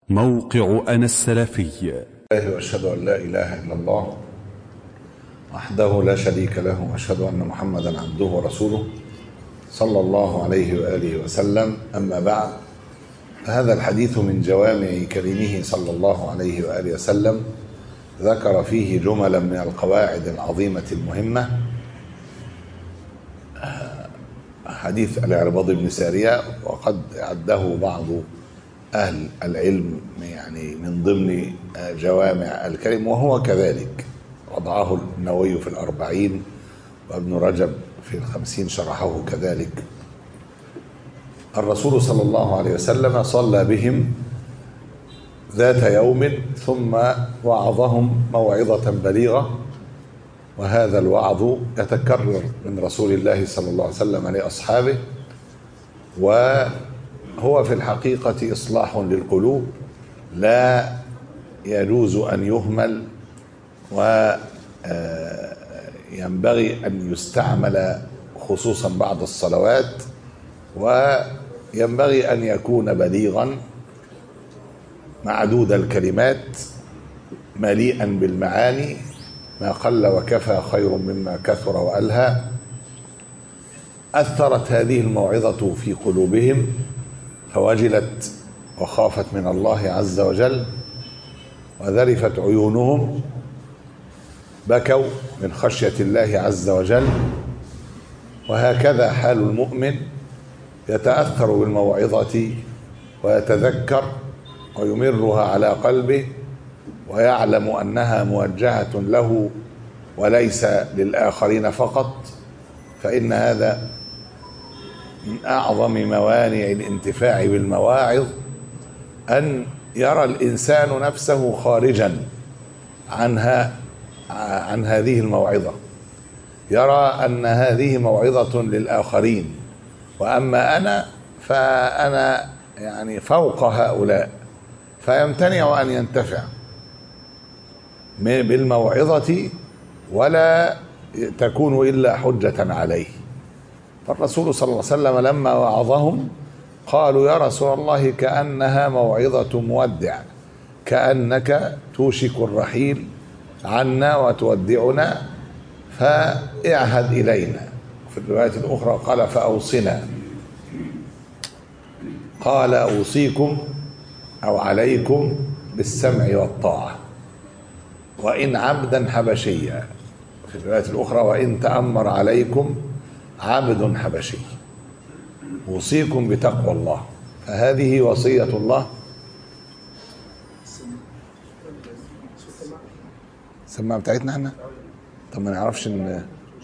موقع أنا السلفي الله واشهد ان لا اله الا الله وحده لا شريك له واشهد ان محمدا عبده ورسوله صلى الله عليه واله وسلم اما بعد هذا الحديث من جوامع كلمه صلى الله عليه واله وسلم ذكر فيه جملا من القواعد العظيمه المهمه حديث العرباض بن ساريه وقد عده بعض أهل العلم يعني من ضمن جوامع الكلم وهو كذلك وضعه النووي في الأربعين وابن رجب في الخمسين شرحه كذلك الرسول صلى الله عليه وسلم صلى بهم ذات يوم ثم وعظهم موعظة بليغة وهذا الوعظ يتكرر من رسول الله صلى الله عليه وسلم لأصحابه و هو في الحقيقة إصلاح للقلوب لا يجوز أن يهمل وينبغي أن يستعمل خصوصا بعد الصلوات وينبغي أن يكون بليغا معدود الكلمات مليئا بالمعاني ما قل وكفى خير مما كثر وألهى أثرت هذه الموعظة في قلوبهم فوجلت وخافت من الله عز وجل وذرفت عيونهم بكوا من خشيه الله عز وجل وهكذا حال المؤمن يتاثر بالموعظه ويتذكر ويمرها على قلبه ويعلم انها موجهه له وليس للاخرين فقط فان هذا من اعظم موانع الانتفاع بالمواعظ ان يرى الانسان نفسه خارجا عنها عن هذه الموعظه يرى ان هذه موعظه للاخرين واما انا فانا يعني فوق هؤلاء فيمتنع ان ينتفع بالموعظه ولا تكون الا حجه عليه فالرسول صلى الله عليه وسلم لما وعظهم قالوا يا رسول الله كأنها موعظة مودع كأنك توشك الرحيل عنا وتودعنا فاعهد إلينا في الرواية الأخرى قال فأوصنا قال أوصيكم أو عليكم بالسمع والطاعة وإن عبدا حبشيا في الرواية الأخرى وإن تأمر عليكم عبد حبشي اوصيكم بتقوى الله فهذه وصيه الله السماعه بتاعتنا احنا طب ما نعرفش ان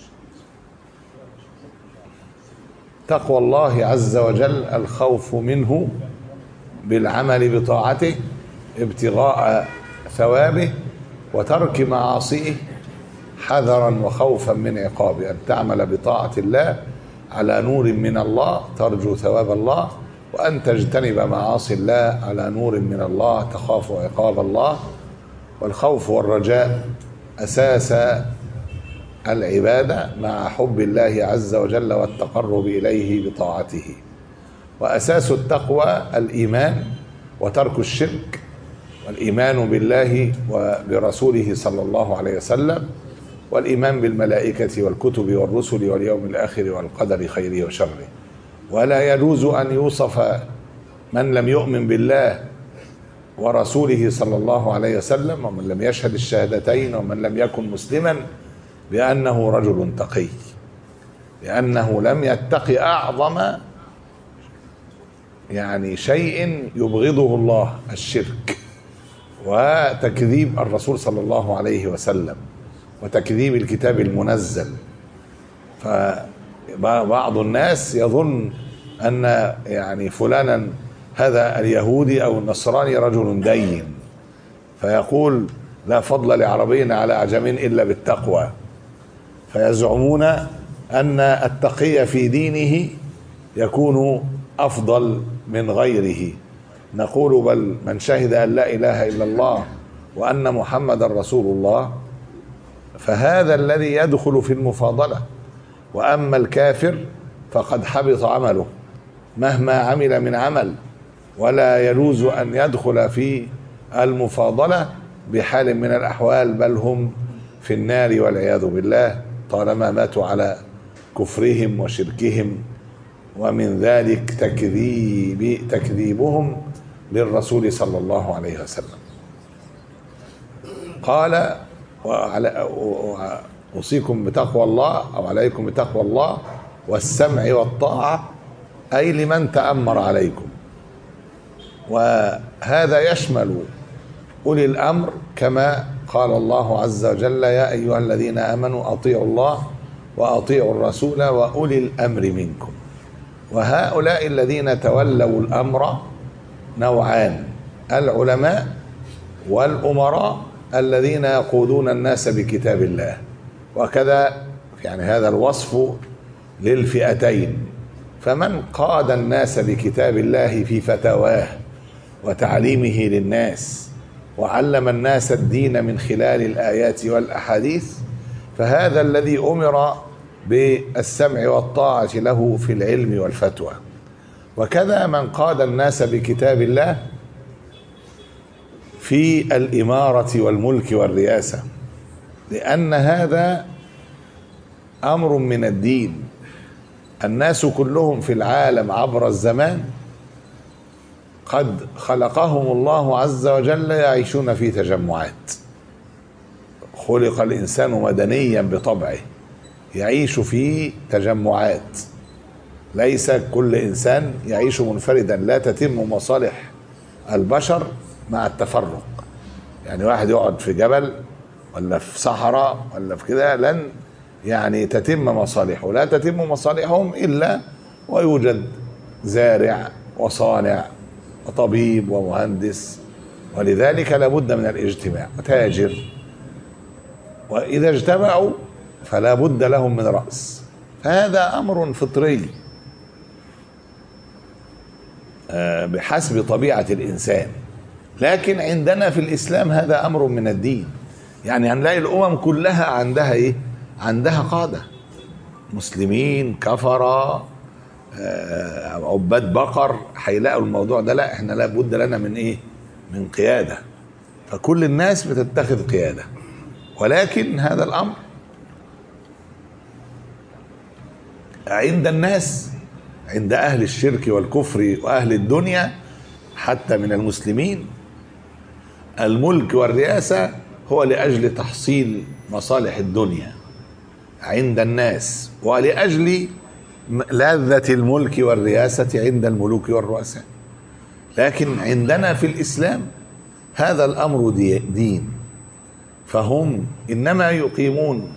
تقوى الله عز وجل الخوف منه بالعمل بطاعته ابتغاء ثوابه وترك معاصيه حذرا وخوفا من عقابه ان تعمل بطاعه الله على نور من الله ترجو ثواب الله وان تجتنب معاصي الله على نور من الله تخاف عقاب الله والخوف والرجاء اساس العباده مع حب الله عز وجل والتقرب اليه بطاعته واساس التقوى الايمان وترك الشرك والايمان بالله وبرسوله صلى الله عليه وسلم والايمان بالملائكه والكتب والرسل واليوم الاخر والقدر خيره وشره ولا يجوز ان يوصف من لم يؤمن بالله ورسوله صلى الله عليه وسلم ومن لم يشهد الشهادتين ومن لم يكن مسلما بانه رجل تقي لانه لم يتق اعظم يعني شيء يبغضه الله الشرك وتكذيب الرسول صلى الله عليه وسلم وتكذيب الكتاب المنزل فبعض الناس يظن ان يعني فلانا هذا اليهودي او النصراني رجل دين فيقول لا فضل لعربي على اعجم الا بالتقوى فيزعمون ان التقي في دينه يكون افضل من غيره نقول بل من شهد ان لا اله الا الله وان محمدا رسول الله فهذا الذي يدخل في المفاضله واما الكافر فقد حبط عمله مهما عمل من عمل ولا يجوز ان يدخل في المفاضله بحال من الاحوال بل هم في النار والعياذ بالله طالما ماتوا على كفرهم وشركهم ومن ذلك تكذيب تكذيبهم للرسول صلى الله عليه وسلم قال وعلى أوصيكم بتقوى الله أو عليكم بتقوى الله والسمع والطاعة أي لمن تأمر عليكم وهذا يشمل أولي الأمر كما قال الله عز وجل يا أيها الذين آمنوا أطيعوا الله وأطيعوا الرسول وأولي الأمر منكم وهؤلاء الذين تولوا الأمر نوعان العلماء والأمراء الذين يقودون الناس بكتاب الله وكذا يعني هذا الوصف للفئتين فمن قاد الناس بكتاب الله في فتاواه وتعليمه للناس وعلم الناس الدين من خلال الايات والاحاديث فهذا الذي امر بالسمع والطاعه له في العلم والفتوى وكذا من قاد الناس بكتاب الله في الاماره والملك والرياسه لان هذا امر من الدين الناس كلهم في العالم عبر الزمان قد خلقهم الله عز وجل يعيشون في تجمعات خلق الانسان مدنيا بطبعه يعيش في تجمعات ليس كل انسان يعيش منفردا لا تتم مصالح البشر مع التفرق يعني واحد يقعد في جبل ولا في صحراء ولا في كده لن يعني تتم مصالحه لا تتم مصالحهم الا ويوجد زارع وصانع وطبيب ومهندس ولذلك لابد من الاجتماع وتاجر واذا اجتمعوا فلا بد لهم من راس هذا امر فطري آه، بحسب طبيعه الانسان لكن عندنا في الاسلام هذا امر من الدين يعني هنلاقي الامم كلها عندها ايه عندها قاده مسلمين كفره آه، عباد بقر هيلاقوا الموضوع ده لا احنا لابد لنا من ايه من قياده فكل الناس بتتخذ قياده ولكن هذا الامر عند الناس عند اهل الشرك والكفر واهل الدنيا حتى من المسلمين الملك والرئاسه هو لاجل تحصيل مصالح الدنيا عند الناس ولاجل لذة الملك والرئاسة عند الملوك والرؤساء لكن عندنا في الإسلام هذا الأمر دين فهم إنما يقيمون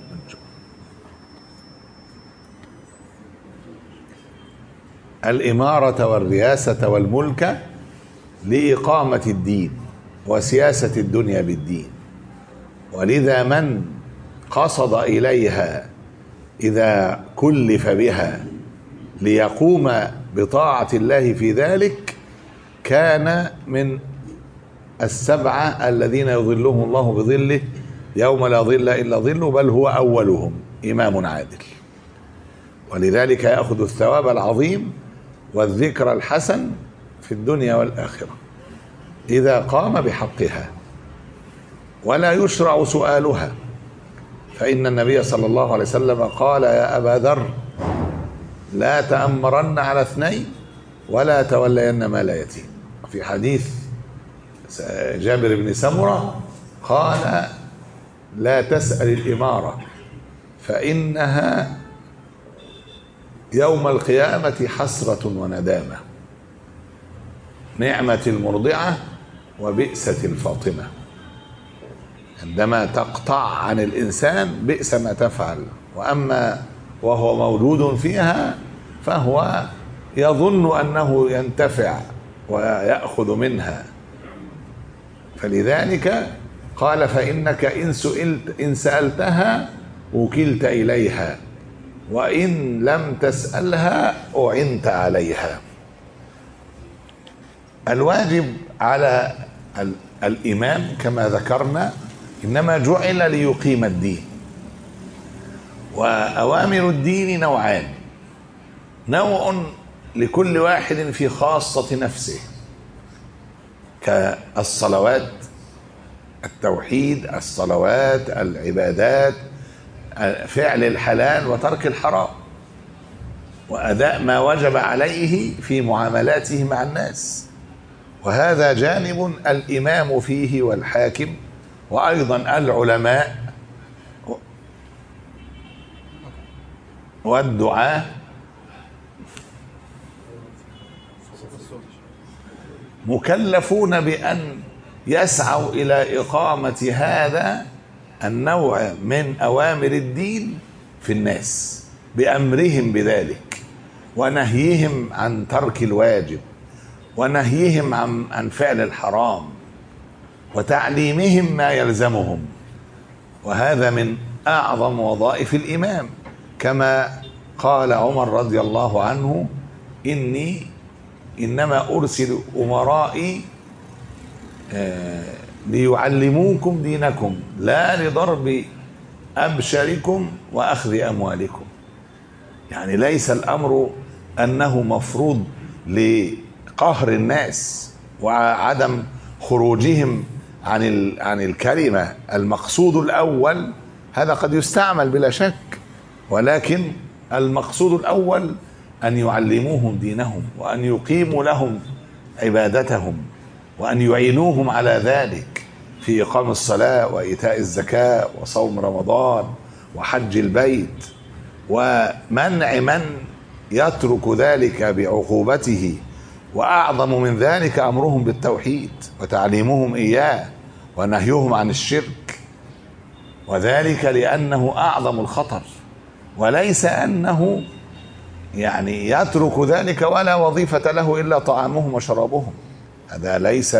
الإمارة والرئاسة والملك لإقامة الدين وسياسة الدنيا بالدين ولذا من قصد إليها إذا كلف بها ليقوم بطاعة الله في ذلك كان من السبعة الذين يظلهم الله بظله يوم لا ظل إلا ظله بل هو أولهم إمام عادل ولذلك يأخذ الثواب العظيم والذكر الحسن في الدنيا والآخرة إذا قام بحقها ولا يشرع سؤالها فإن النبي صلى الله عليه وسلم قال يا أبا ذر لا تأمرن على اثنين ولا تولين مال يتيم في حديث جابر بن سمرة قال لا تسأل الإمارة فإنها يوم القيامة حسرة وندامة نعمة المرضعة وبئسة الفاطمة عندما تقطع عن الإنسان بئس ما تفعل وأما وهو موجود فيها فهو يظن انه ينتفع وياخذ منها فلذلك قال فانك ان سئلت ان سالتها وكلت اليها وان لم تسالها اعنت عليها الواجب على الامام كما ذكرنا انما جعل ليقيم الدين واوامر الدين نوعان نوع لكل واحد في خاصة نفسه كالصلوات التوحيد الصلوات العبادات فعل الحلال وترك الحرام واداء ما وجب عليه في معاملاته مع الناس وهذا جانب الامام فيه والحاكم وايضا العلماء والدعاه مكلفون بان يسعوا الى اقامه هذا النوع من اوامر الدين في الناس بامرهم بذلك ونهيهم عن ترك الواجب ونهيهم عن عن فعل الحرام وتعليمهم ما يلزمهم وهذا من اعظم وظائف الامام كما قال عمر رضي الله عنه اني انما ارسل امرائي آه، ليعلموكم دينكم لا لضرب ابشركم واخذ اموالكم يعني ليس الامر انه مفروض لقهر الناس وعدم خروجهم عن عن الكلمه المقصود الاول هذا قد يستعمل بلا شك ولكن المقصود الاول ان يعلموهم دينهم وان يقيموا لهم عبادتهم وان يعينوهم على ذلك في اقام الصلاه وايتاء الزكاه وصوم رمضان وحج البيت ومنع من يترك ذلك بعقوبته واعظم من ذلك امرهم بالتوحيد وتعليمهم اياه ونهيهم عن الشرك وذلك لانه اعظم الخطر وليس انه يعني يترك ذلك ولا وظيفه له الا طعامهم وشرابهم هذا ليس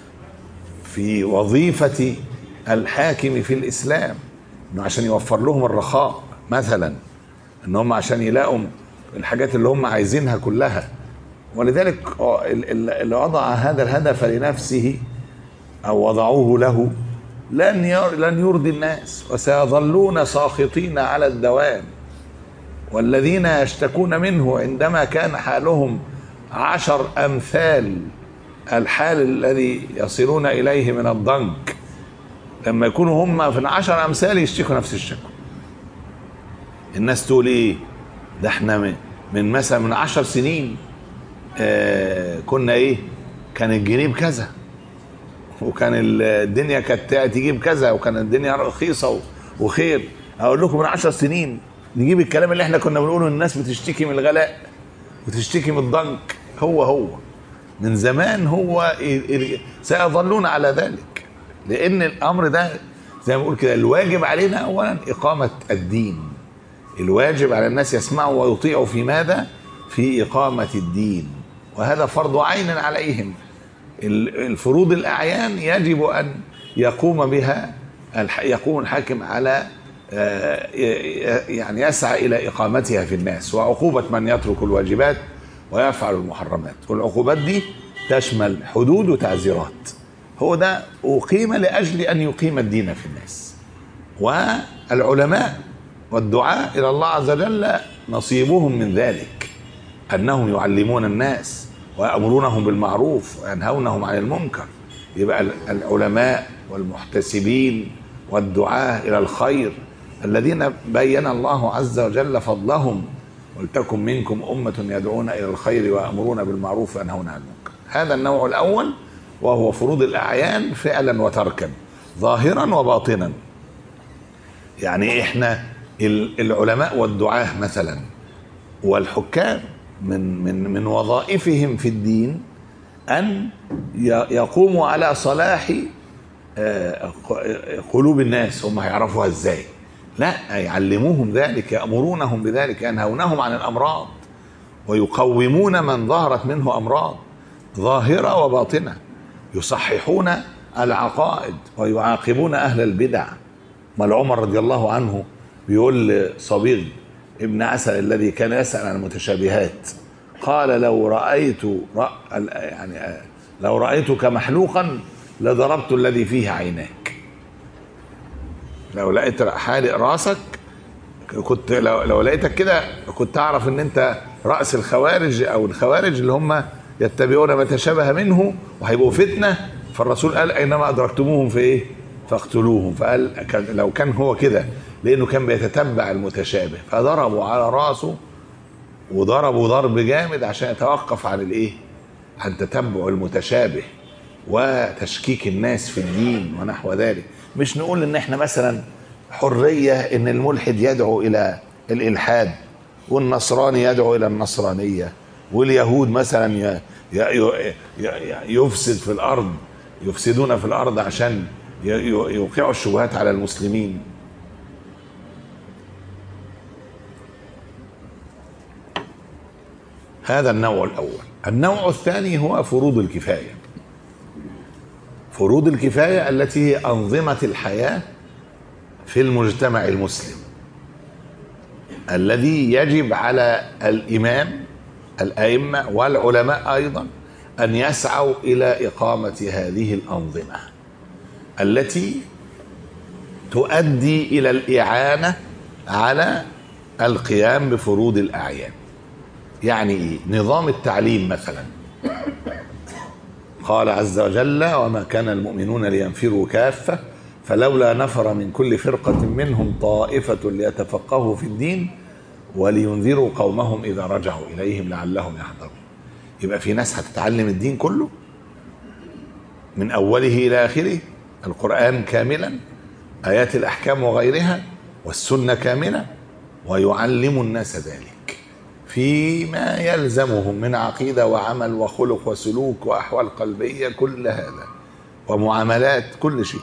في وظيفه الحاكم في الاسلام انه عشان يوفر لهم الرخاء مثلا ان هم عشان يلاقوا الحاجات اللي هم عايزينها كلها ولذلك اللي وضع هذا الهدف لنفسه او وضعوه له لن لن يرضي الناس وسيظلون ساخطين على الدوام والذين يشتكون منه عندما كان حالهم عشر امثال الحال الذي يصلون اليه من الضنك لما يكونوا هم في العشر امثال يشتكوا نفس الشكوى الناس تقول ايه ده احنا من, من مثلا من عشر سنين آه كنا ايه كان الجنيه بكذا وكان الدنيا كانت تيجي بكذا وكان الدنيا رخيصه وخير اقول لكم من عشر سنين نجيب الكلام اللي احنا كنا بنقوله الناس بتشتكي من الغلاء وتشتكي من الضنك هو هو من زمان هو سيظلون على ذلك لان الامر ده زي ما بقول كده الواجب علينا اولا اقامه الدين الواجب على الناس يسمعوا ويطيعوا في ماذا في اقامه الدين وهذا فرض عين عليهم الفروض الاعيان يجب ان يقوم بها يقوم الحاكم على آه، يعني يسعى الى اقامتها في الناس وعقوبه من يترك الواجبات ويفعل المحرمات والعقوبات دي تشمل حدود وتعزيرات هو ده أقيم لأجل أن يقيم الدين في الناس والعلماء والدعاء إلى الله عز وجل نصيبهم من ذلك أنهم يعلمون الناس ويأمرونهم بالمعروف وينهونهم عن المنكر يبقى العلماء والمحتسبين والدعاة إلى الخير الذين بين الله عز وجل فضلهم ولتكن منكم أمة يدعون إلى الخير ويأمرون بالمعروف وينهون عن المنكر هذا النوع الأول وهو فروض الأعيان فعلا وتركا ظاهرا وباطنا يعني احنا العلماء والدعاة مثلا والحكام من من من وظائفهم في الدين ان يقوموا على صلاح آه، قلوب الناس هم هيعرفوها ازاي لا يعلموهم ذلك يأمرونهم بذلك ينهونهم عن الأمراض ويقومون من ظهرت منه أمراض ظاهرة وباطنة يصححون العقائد ويعاقبون أهل البدع ما عمر رضي الله عنه بيقول لصبيغ ابن عسل الذي كان يسأل عن المتشابهات قال لو رأيت رأ يعني لو رأيتك محلوقا لضربت الذي فيه عيناك لو لقيت حالق راسك كنت لو, لو لقيتك كده كنت اعرف ان انت راس الخوارج او الخوارج اللي هم يتبعون ما تشابه منه وهيبقوا فتنه فالرسول قال اينما ادركتموهم في ايه فاقتلوهم فقال كان لو كان هو كده لانه كان بيتتبع المتشابه فضربوا على راسه وضربوا ضرب جامد عشان يتوقف عن الايه عن تتبع المتشابه وتشكيك الناس في الدين ونحو ذلك مش نقول ان احنا مثلا حريه ان الملحد يدعو الى الالحاد والنصراني يدعو الى النصرانيه واليهود مثلا ي- ي- ي- يفسد في الارض يفسدون في الارض عشان ي- ي- يوقعوا الشبهات على المسلمين هذا النوع الاول النوع الثاني هو فروض الكفايه فروض الكفايه التي هي انظمه الحياه في المجتمع المسلم الذي يجب على الامام الائمه والعلماء ايضا ان يسعوا الى اقامه هذه الانظمه التي تؤدي الى الاعانه على القيام بفروض الاعيان يعني ايه نظام التعليم مثلا قال عز وجل وما كان المؤمنون لينفروا كافه فلولا نفر من كل فرقه منهم طائفه ليتفقهوا في الدين ولينذروا قومهم اذا رجعوا اليهم لعلهم يحذرون يبقى في ناس هتتعلم الدين كله من اوله الى اخره القران كاملا ايات الاحكام وغيرها والسنه كامله ويعلم الناس ذلك فيما يلزمهم من عقيده وعمل وخلق وسلوك واحوال قلبيه كل هذا ومعاملات كل شيء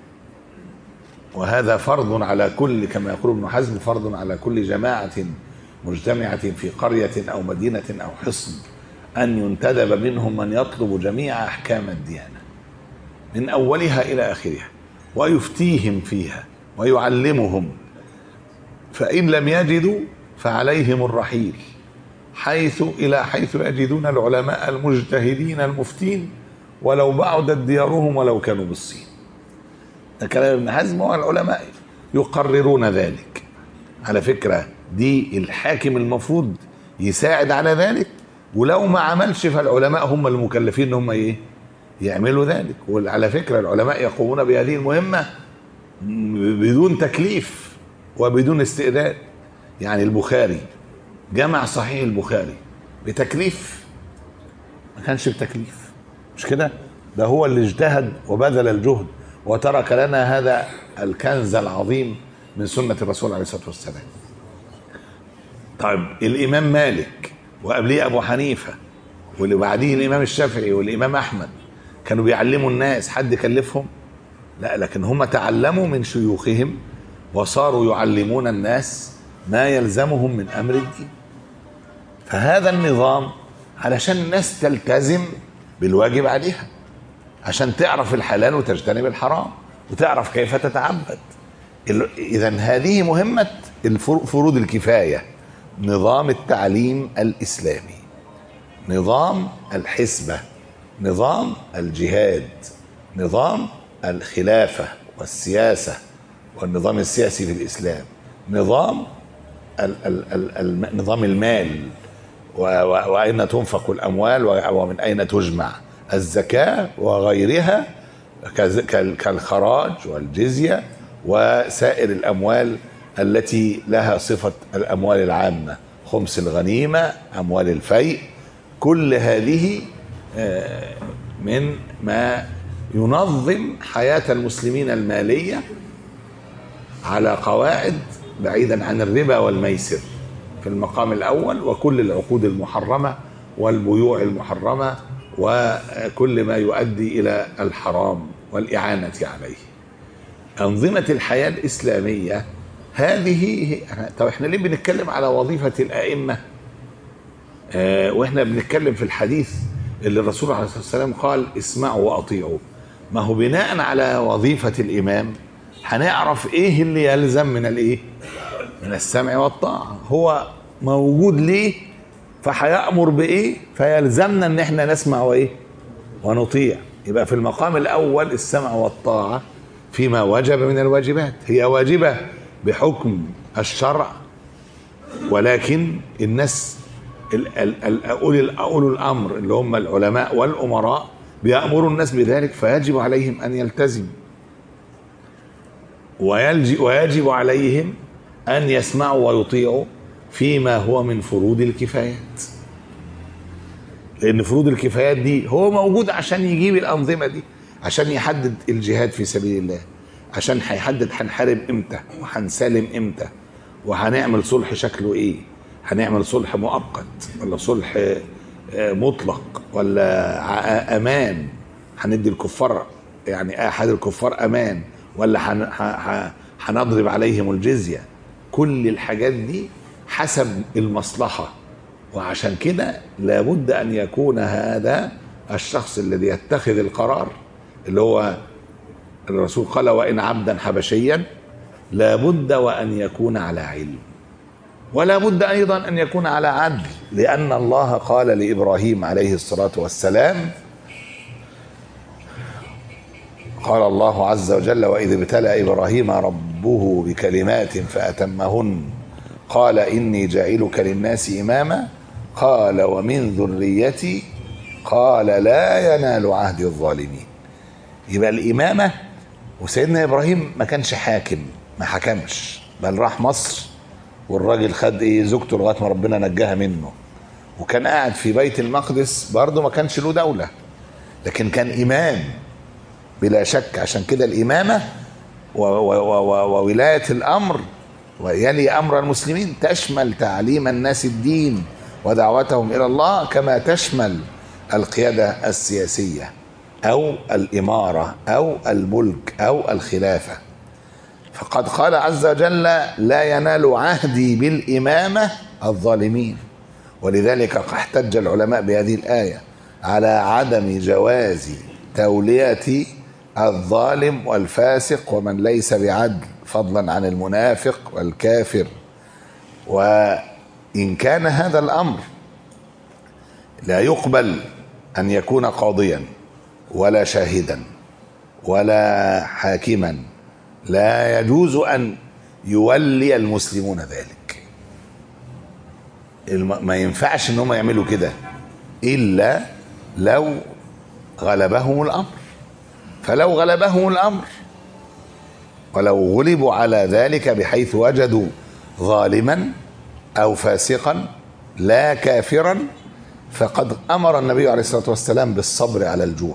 وهذا فرض على كل كما يقول ابن حزم فرض على كل جماعه مجتمعه في قريه او مدينه او حصن ان ينتدب منهم من يطلب جميع احكام الديانه من اولها الى اخرها ويفتيهم فيها ويعلمهم فان لم يجدوا فعليهم الرحيل حيث الى حيث يجدون العلماء المجتهدين المفتين ولو بعدت ديارهم ولو كانوا بالصين ده كلام ابن حزم والعلماء يقررون ذلك على فكره دي الحاكم المفروض يساعد على ذلك ولو ما عملش فالعلماء هم المكلفين ان هم ايه يعملوا ذلك وعلى فكره العلماء يقومون بهذه المهمه بدون تكليف وبدون استئذان يعني البخاري جمع صحيح البخاري بتكليف ما كانش بتكليف مش كده ده هو اللي اجتهد وبذل الجهد وترك لنا هذا الكنز العظيم من سنة الرسول عليه الصلاة والسلام طيب الإمام مالك وقبليه أبو حنيفة واللي بعديه الإمام الشافعي والإمام أحمد كانوا بيعلموا الناس حد كلفهم لا لكن هم تعلموا من شيوخهم وصاروا يعلمون الناس ما يلزمهم من امر الدين فهذا النظام علشان الناس تلتزم بالواجب عليها عشان تعرف الحلال وتجتنب الحرام وتعرف كيف تتعبد اذا هذه مهمه فروض الكفايه نظام التعليم الاسلامي نظام الحسبه نظام الجهاد نظام الخلافه والسياسه والنظام السياسي في الاسلام نظام ال ال ال ال نظام المال و و واين تنفق الاموال ومن اين تجمع الزكاه وغيرها كالخراج والجزيه وسائر الاموال التي لها صفه الاموال العامه خمس الغنيمه اموال الفيء كل هذه من ما ينظم حياه المسلمين الماليه على قواعد بعيدا عن الربا والميسر في المقام الاول وكل العقود المحرمه والبيوع المحرمه وكل ما يؤدي الى الحرام والاعانه عليه. انظمه الحياه الاسلاميه هذه طب احنا ليه بنتكلم على وظيفه الائمه؟ آه واحنا بنتكلم في الحديث اللي الرسول عليه الصلاه والسلام قال اسمعوا واطيعوا. ما هو بناء على وظيفه الامام هنعرف ايه اللي يلزم من الايه؟ من السمع والطاعة هو موجود ليه فهيأمر بإيه فيلزمنا إن إحنا نسمع وإيه ونطيع يبقى في المقام الأول السمع والطاعة فيما وجب من الواجبات هي واجبة بحكم الشرع ولكن الناس أولي الأمر اللي هم العلماء والأمراء بيأمر الناس بذلك فيجب عليهم أن يلتزموا ويلج- ويجب عليهم أن يسمعوا ويطيعوا فيما هو من فروض الكفايات لأن فروض الكفايات دي هو موجود عشان يجيب الأنظمة دي عشان يحدد الجهاد في سبيل الله عشان هيحدد هنحارب امتى وهنسالم امتى وهنعمل صلح شكله ايه هنعمل صلح مؤقت ولا صلح آه، مطلق ولا ع- امان هندي الكفار يعني احد الكفار امان ولا هن- ه- ه- هنضرب عليهم الجزيه كل الحاجات دي حسب المصلحه وعشان كده لابد ان يكون هذا الشخص الذي يتخذ القرار اللي هو الرسول قال وان عبدا حبشيا لابد وان يكون على علم ولا بد ايضا ان يكون على عدل لان الله قال لابراهيم عليه الصلاه والسلام قال الله عز وجل واذ ابتلى ابراهيم ربه بكلمات فاتمهن قال اني جاعلك للناس اماما قال ومن ذريتي قال لا ينال عهد الظالمين يبقى الامامه وسيدنا ابراهيم ما كانش حاكم ما حكمش بل راح مصر والراجل خد ايه زوجته لغايه ما ربنا نجاها منه وكان قاعد في بيت المقدس برضه ما كانش له دوله لكن كان امام بلا شك عشان كده الامامه و- و- و- و- وولايه الامر ويلي امر المسلمين تشمل تعليم الناس الدين ودعوتهم الى الله كما تشمل القياده السياسيه او الاماره او الملك او الخلافه فقد قال عز وجل لا ينال عهدي بالامامه الظالمين ولذلك احتج العلماء بهذه الايه على عدم جواز توليه الظالم والفاسق ومن ليس بعدل فضلا عن المنافق والكافر وان كان هذا الامر لا يقبل ان يكون قاضيا ولا شاهدا ولا حاكما لا يجوز ان يولي المسلمون ذلك الم- ما ينفعش ان هم يعملوا كده الا لو غلبهم الامر فلو غلبهم الامر ولو غلبوا على ذلك بحيث وجدوا ظالما او فاسقا لا كافرا فقد امر النبي عليه الصلاه والسلام بالصبر على الجور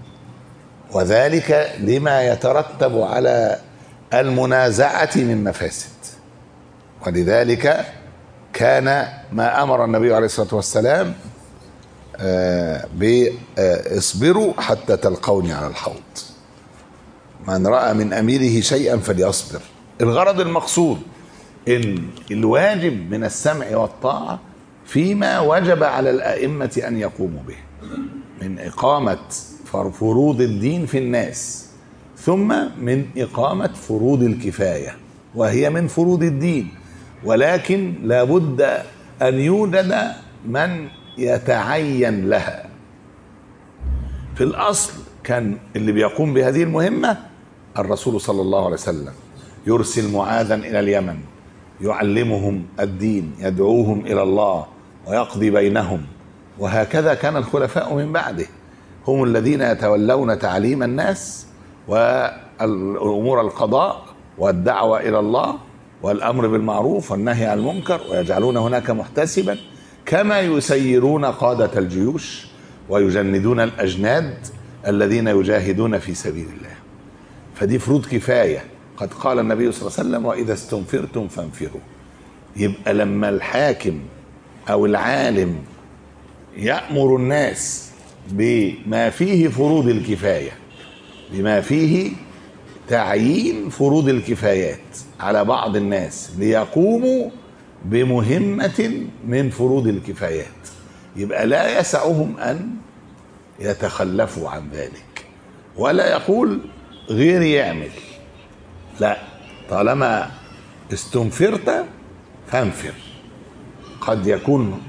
وذلك لما يترتب على المنازعه من مفاسد ولذلك كان ما امر النبي عليه الصلاه والسلام آه، باصبروا حتى تلقوني على الحوض من راى من اميره شيئا فليصبر الغرض المقصود ان الواجب من السمع والطاعه فيما وجب على الائمه ان يقوموا به من اقامه فروض الدين في الناس ثم من اقامه فروض الكفايه وهي من فروض الدين ولكن لابد ان يوجد من يتعين لها في الاصل كان اللي بيقوم بهذه المهمه الرسول صلى الله عليه وسلم يرسل معاذا الى اليمن يعلمهم الدين يدعوهم الى الله ويقضي بينهم وهكذا كان الخلفاء من بعده هم الذين يتولون تعليم الناس والامور القضاء والدعوه الى الله والامر بالمعروف والنهي عن المنكر ويجعلون هناك محتسبا كما يسيرون قاده الجيوش ويجندون الاجناد الذين يجاهدون في سبيل الله فدي فروض كفايه قد قال النبي صلى الله عليه وسلم واذا استنفرتم فانفروا يبقى لما الحاكم او العالم يامر الناس بما فيه فروض الكفايه بما فيه تعيين فروض الكفايات على بعض الناس ليقوموا بمهمه من فروض الكفايات يبقى لا يسعهم ان يتخلفوا عن ذلك ولا يقول غيري يعمل لا طالما استنفرت فانفر قد يكون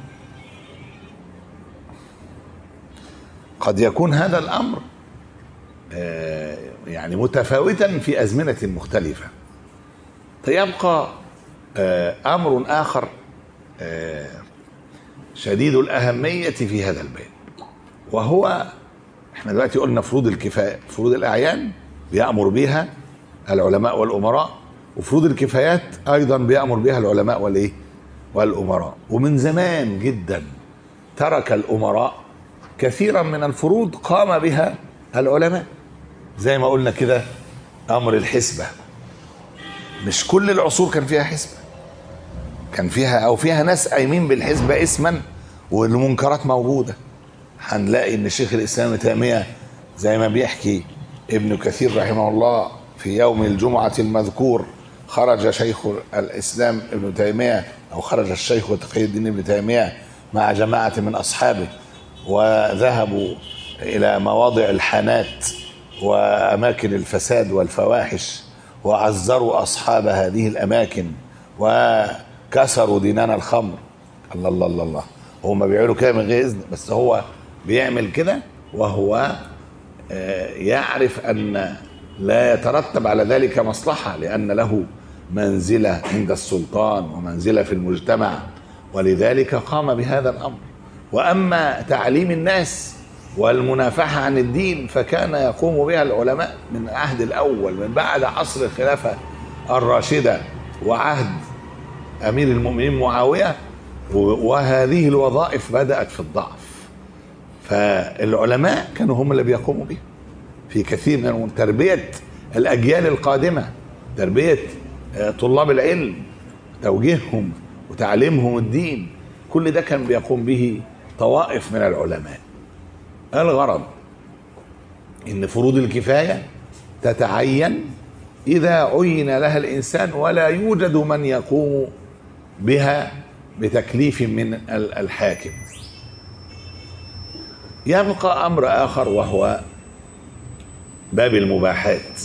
قد يكون هذا الامر آه، يعني متفاوتا في ازمنه مختلفه فيبقى آه، امر اخر آه، شديد الاهميه في هذا الباب وهو احنا دلوقتي قلنا فروض الكفايه فروض الاعيان بيامر بها العلماء والامراء وفروض الكفايات ايضا بيامر بها العلماء والايه والامراء ومن زمان جدا ترك الامراء كثيرا من الفروض قام بها العلماء زي ما قلنا كده امر الحسبه مش كل العصور كان فيها حسبه كان فيها او فيها ناس قايمين بالحسبه اسما والمنكرات موجوده هنلاقي ان شيخ الاسلام ابن تيميه زي ما بيحكي ابن كثير رحمه الله في يوم الجمعه المذكور خرج شيخ الاسلام ابن تيميه او خرج الشيخ تقي الدين ابن تيميه مع جماعه من اصحابه وذهبوا الى مواضع الحانات واماكن الفساد والفواحش وعزروا اصحاب هذه الاماكن وكسروا دينان الخمر الله الله الله الله هم بيعملوا كده من غير اذن بس هو بيعمل كده وهو آه، يعرف ان لا يترتب على ذلك مصلحه لان له منزله عند السلطان ومنزله في المجتمع ولذلك قام بهذا الامر واما تعليم الناس والمنافحه عن الدين فكان يقوم بها العلماء من العهد الاول من بعد عصر الخلافه الراشده وعهد امير المؤمنين معاويه وهذه الوظائف بدات في الضعف فالعلماء كانوا هم اللي بيقوموا بها في كثير من تربيه الاجيال القادمه تربيه آه، طلاب العلم توجيههم وتعليمهم الدين كل ده كان بيقوم به طوائف من العلماء الغرض ان فروض الكفايه تتعين اذا عين لها الانسان ولا يوجد من يقوم بها بتكليف من ال- الحاكم يبقى امر اخر وهو باب المباحات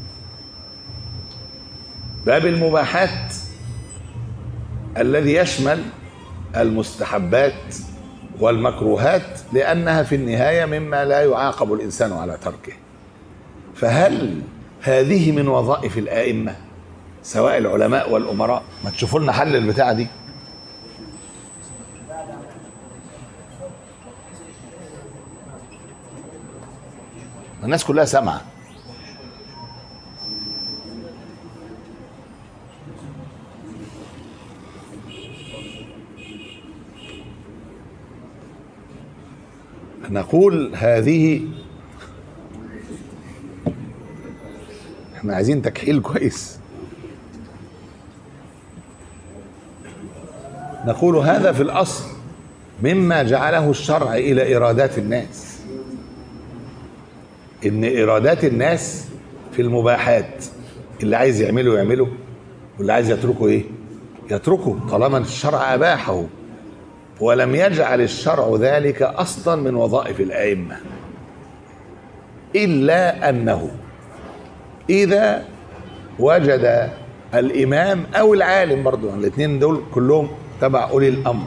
باب المباحات الذي يشمل المستحبات والمكروهات لانها في النهايه مما لا يعاقب الانسان على تركه فهل هذه من وظائف الائمه سواء العلماء والامراء ما تشوفوا لنا حل البتاعه دي الناس كلها سامعه نقول هذه احنا عايزين تكحيل كويس نقول هذا في الاصل مما جعله الشرع الى ارادات الناس ان ارادات الناس في المباحات اللي عايز يعمله يعمله واللي عايز يتركه ايه يتركه طالما الشرع اباحه ولم يجعل الشرع ذلك اصلا من وظائف الائمه الا انه اذا وجد الامام او العالم برضو الاثنين دول كلهم تبع اولي الامر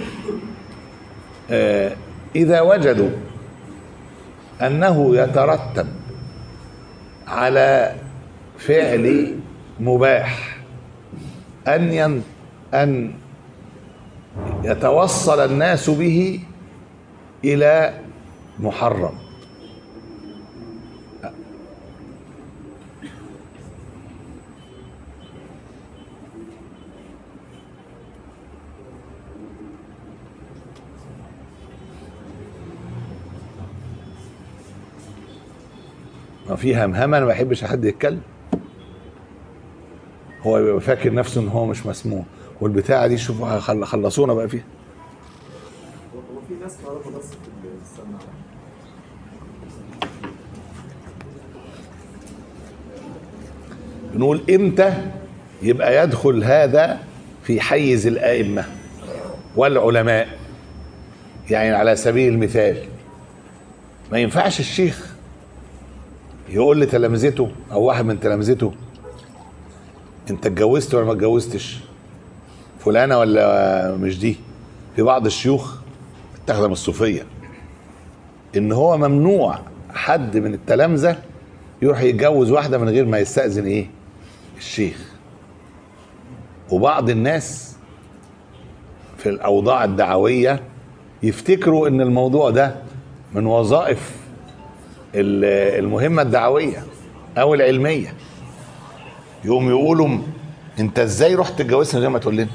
آه، اذا وجدوا انه يترتب على فعل مباح ان ين ان يتوصل الناس به الى محرم ما في همهمه انا ما بحبش حد يتكلم هو بيبقى فاكر نفسه ان هو مش مسموع والبتاعه دي شوفوا خل- خلصونا بقى فيها هو في ناس تعرفوا بس في السماعة بنقول امتى يبقى يدخل هذا في حيز الائمه والعلماء يعني على سبيل المثال ما ينفعش الشيخ يقول لتلامذته او واحد من تلامذته انت اتجوزت ولا ما اتجوزتش فلانه ولا مش دي في بعض الشيوخ اتخذ من الصوفيه ان هو ممنوع حد من التلامذه يروح يتجوز واحده من غير ما يستاذن ايه الشيخ وبعض الناس في الاوضاع الدعويه يفتكروا ان الموضوع ده من وظائف ال- المهمه الدعويه او العلميه يقوم يقولوا انت ازاي رحت اتجوزت من غير ما تقول لنا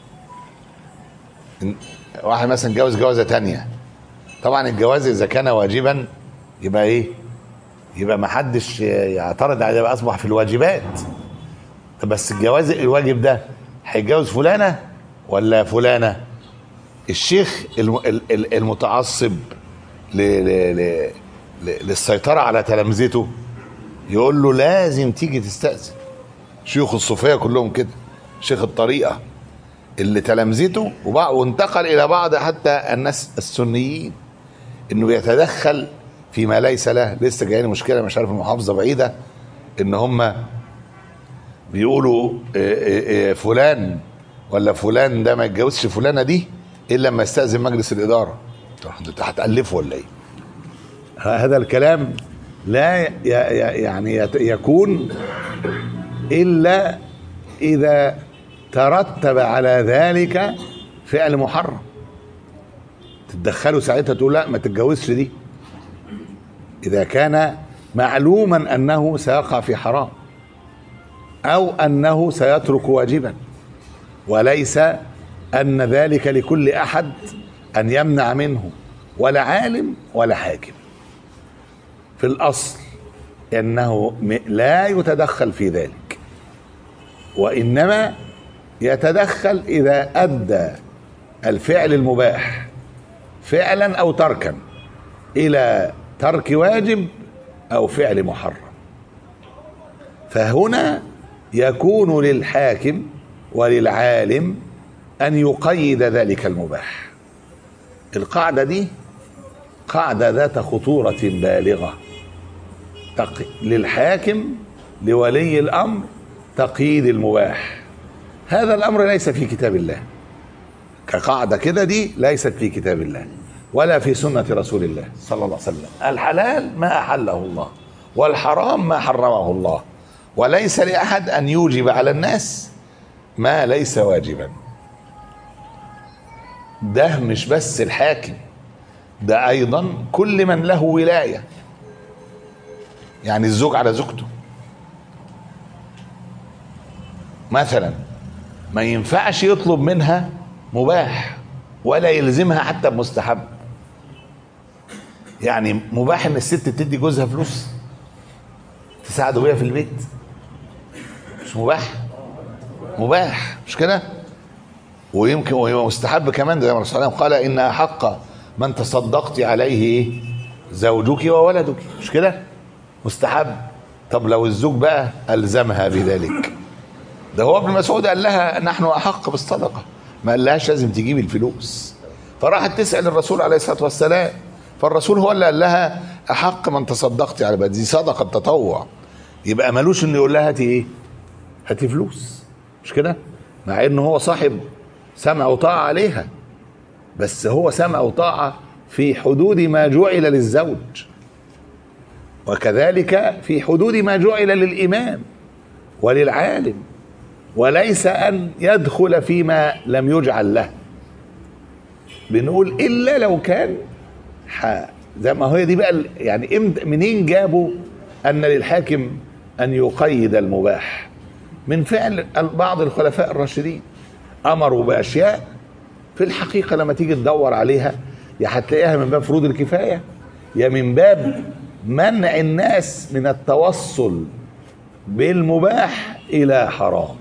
إن- واحد مثلا اتجوز جوازه تانية طبعا الجواز اذا كان واجبا يبقى ايه يبقى ما حدش يعترض عليه يبقى اصبح في الواجبات طب بس الجواز الواجب ده هيتجوز فلانه ولا فلانه الشيخ الم- ال- ال- المتعصب ل- ل- ل- ل- للسيطره على تلامذته يقول له لازم تيجي تستأذن شيوخ الصوفيه كلهم كده شيخ الطريقه اللي تلامذته وبع- وانتقل الى بعض حتى الناس السنيين انه يتدخل فيما ليس له لسه جايين مشكله مش عارف المحافظه بعيده ان هم بيقولوا إيه إيه إيه فلان ولا فلان ده ما يتجوزش فلانه دي الا لما يستاذن مجلس الاداره طب انت هتالفه ولا ايه؟ هذا الكلام لا ي- ي- يعني يت- يكون الا اذا ترتب على ذلك فعل محرم تتدخلوا ساعتها تقول لا ما تتجوزش دي اذا كان معلوما انه سيقع في حرام او انه سيترك واجبا وليس ان ذلك لكل احد ان يمنع منه ولا عالم ولا حاكم في الاصل انه م- لا يتدخل في ذلك وانما يتدخل اذا ادى الفعل المباح فعلا او تركا الى ترك واجب او فعل محرم فهنا يكون للحاكم وللعالم ان يقيد ذلك المباح القاعده دي قاعده ذات خطوره بالغه تق... للحاكم لولي الامر تقييد المباح هذا الامر ليس في كتاب الله كقاعده كده دي ليست في كتاب الله ولا في سنه رسول الله صلى الله عليه وسلم الحلال ما احله الله والحرام ما حرمه الله وليس لاحد ان يوجب على الناس ما ليس واجبا ده مش بس الحاكم ده ايضا كل من له ولايه يعني الزوج على زوجته مثلا ما ينفعش يطلب منها مباح ولا يلزمها حتى بمستحب يعني مباح ان الست تدي جوزها فلوس تساعده بيها في البيت مش مباح مباح مش كده ويمكن ويبقى مستحب كمان زي ما الرسول صلى الله عليه وسلم قال ان احق من تصدقت عليه ايه زوجك وولدك مش كده مستحب طب لو الزوج بقى الزمها بذلك ده هو ابن مسعود قال لها نحن احق بالصدقه ما قالهاش لازم تجيبي الفلوس فراحت تسال الرسول عليه الصلاه والسلام فالرسول هو اللي قال لها احق من تصدقت على بدي دي صدقه تطوع يبقى ملوش انه يقول لها هاتي ايه هاتي فلوس مش كده مع انه هو صاحب سمع وطاعه عليها بس هو سمع وطاعه في حدود ما جعل للزوج وكذلك في حدود ما جعل للامام وللعالم وليس ان يدخل فيما لم يجعل له بنقول الا لو كان ح... زي ما هي دي بقى ال- يعني امت... منين جابوا ان للحاكم ان يقيد المباح من فعل ال- بعض الخلفاء الراشدين امروا باشياء في الحقيقه لما تيجي تدور عليها يا هتلاقيها من باب فروض الكفايه يا من باب منع الناس من التوصل بالمباح الى حرام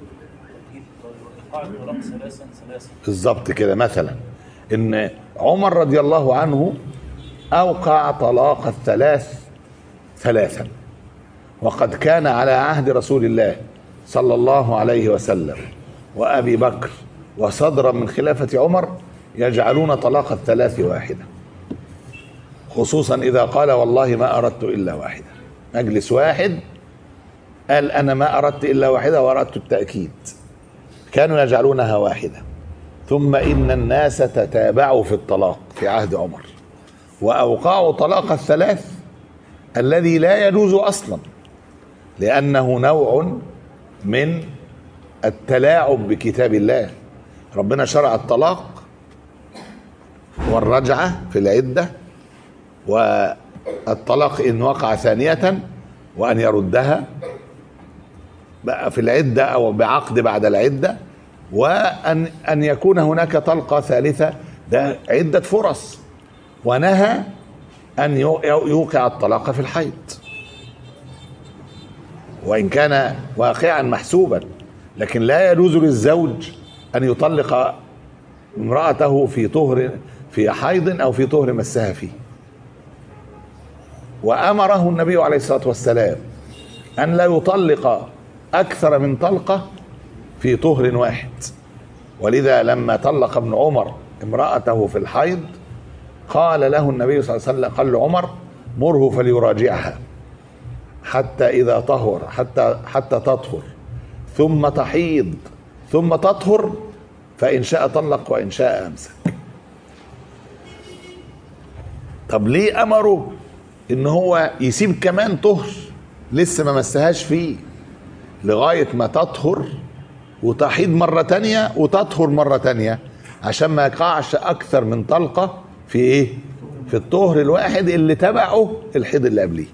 قاعد طلاق ثلاثا ثلاثا بالظبط كده مثلا ان عمر رضي الله عنه اوقع طلاق الثلاث ثلاثا وقد كان على عهد رسول الله صلى الله عليه وسلم وابي بكر وصدرا من خلافه عمر يجعلون طلاق الثلاث واحده خصوصا اذا قال والله ما اردت الا واحده مجلس واحد قال انا ما اردت الا واحده واردت التاكيد كانوا يجعلونها واحده ثم ان الناس تتابعوا في الطلاق في عهد عمر واوقعوا طلاق الثلاث الذي لا يجوز اصلا لانه نوع من التلاعب بكتاب الله ربنا شرع الطلاق والرجعه في العده الطلاق إن وقع ثانية وأن يردها بقى في العدة أو بعقد بعد العدة وأن أن يكون هناك طلقة ثالثة ده عدة فرص ونهى أن يو- يوقع الطلاق في الحيض وإن كان واقعا محسوبا لكن لا يجوز للزوج أن يطلق امرأته في طهر في حيض أو في طهر مسها فيه وأمره النبي عليه الصلاة والسلام أن لا يطلق أكثر من طلقة في طهر واحد ولذا لما طلق ابن عمر امرأته في الحيض قال له النبي صلى الله عليه وسلم قال لعمر مره فليراجعها حتى إذا طهر حتى حتى تطهر ثم تحيض ثم تطهر فإن شاء طلق وإن شاء أمسك طب ليه أمره إن هو يسيب كمان طهر لسه ما مسهاش فيه لغاية ما تطهر وتحيض مرة تانية وتطهر مرة تانية عشان ما يقعش أكثر من طلقة في إيه؟ في الطهر الواحد اللي تبعه الحيض اللي قبليه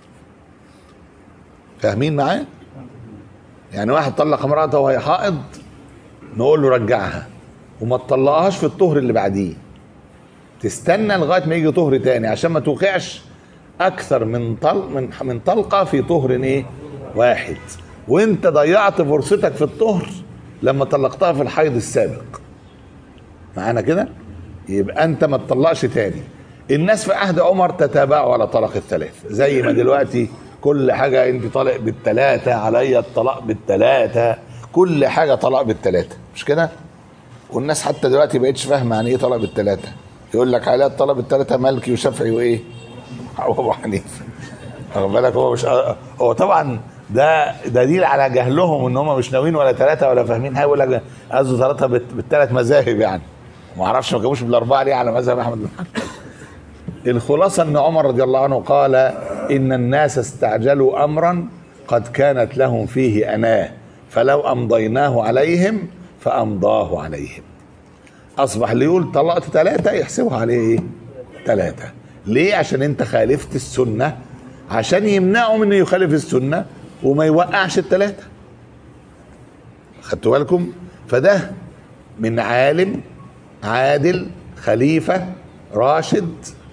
فاهمين معاه؟ يعني واحد طلق امرأته وهي حائض نقول له رجعها وما تطلقهاش في الطهر اللي بعديه تستنى لغايه ما يجي طهر تاني عشان ما توقعش اكثر من طل من من طلقه في طهر ايه واحد وانت ضيعت فرصتك في الطهر لما طلقتها في الحيض السابق معانا كده يبقى انت ما تطلقش تاني الناس في عهد عمر تتابعوا على طلاق الثلاث زي ما دلوقتي كل حاجه انت طالق بالثلاثه عليا الطلاق بالثلاثه كل حاجه طلاق بالثلاثه مش كده والناس حتى دلوقتي بقتش فاهمه يعني ايه طلاق بالثلاثه يقول لك عليها الطلاق بالثلاثه مالكي وشافعي وايه ابو حنيفه واخد بالك هو مش هو طبعا ده دليل على جهلهم ان هم مش ناويين ولا ثلاثه ولا فاهمين حاجه يقول لك قصده ثلاثه بالثلاث مذاهب يعني ما اعرفش ما جابوش بالاربعه ليه على مذهب احمد بن حنبل الخلاصه ان عمر رضي الله عنه قال ان الناس استعجلوا امرا قد كانت لهم فيه اناه فلو امضيناه عليهم فامضاه عليهم اصبح اللي يقول طلقت ثلاثه يحسبها عليه ايه؟ ثلاثه ليه؟ عشان انت خالفت السنه عشان يمنعوا منه يخالف السنه وما يوقعش الثلاثه خدتوا بالكم؟ فده من عالم عادل خليفه راشد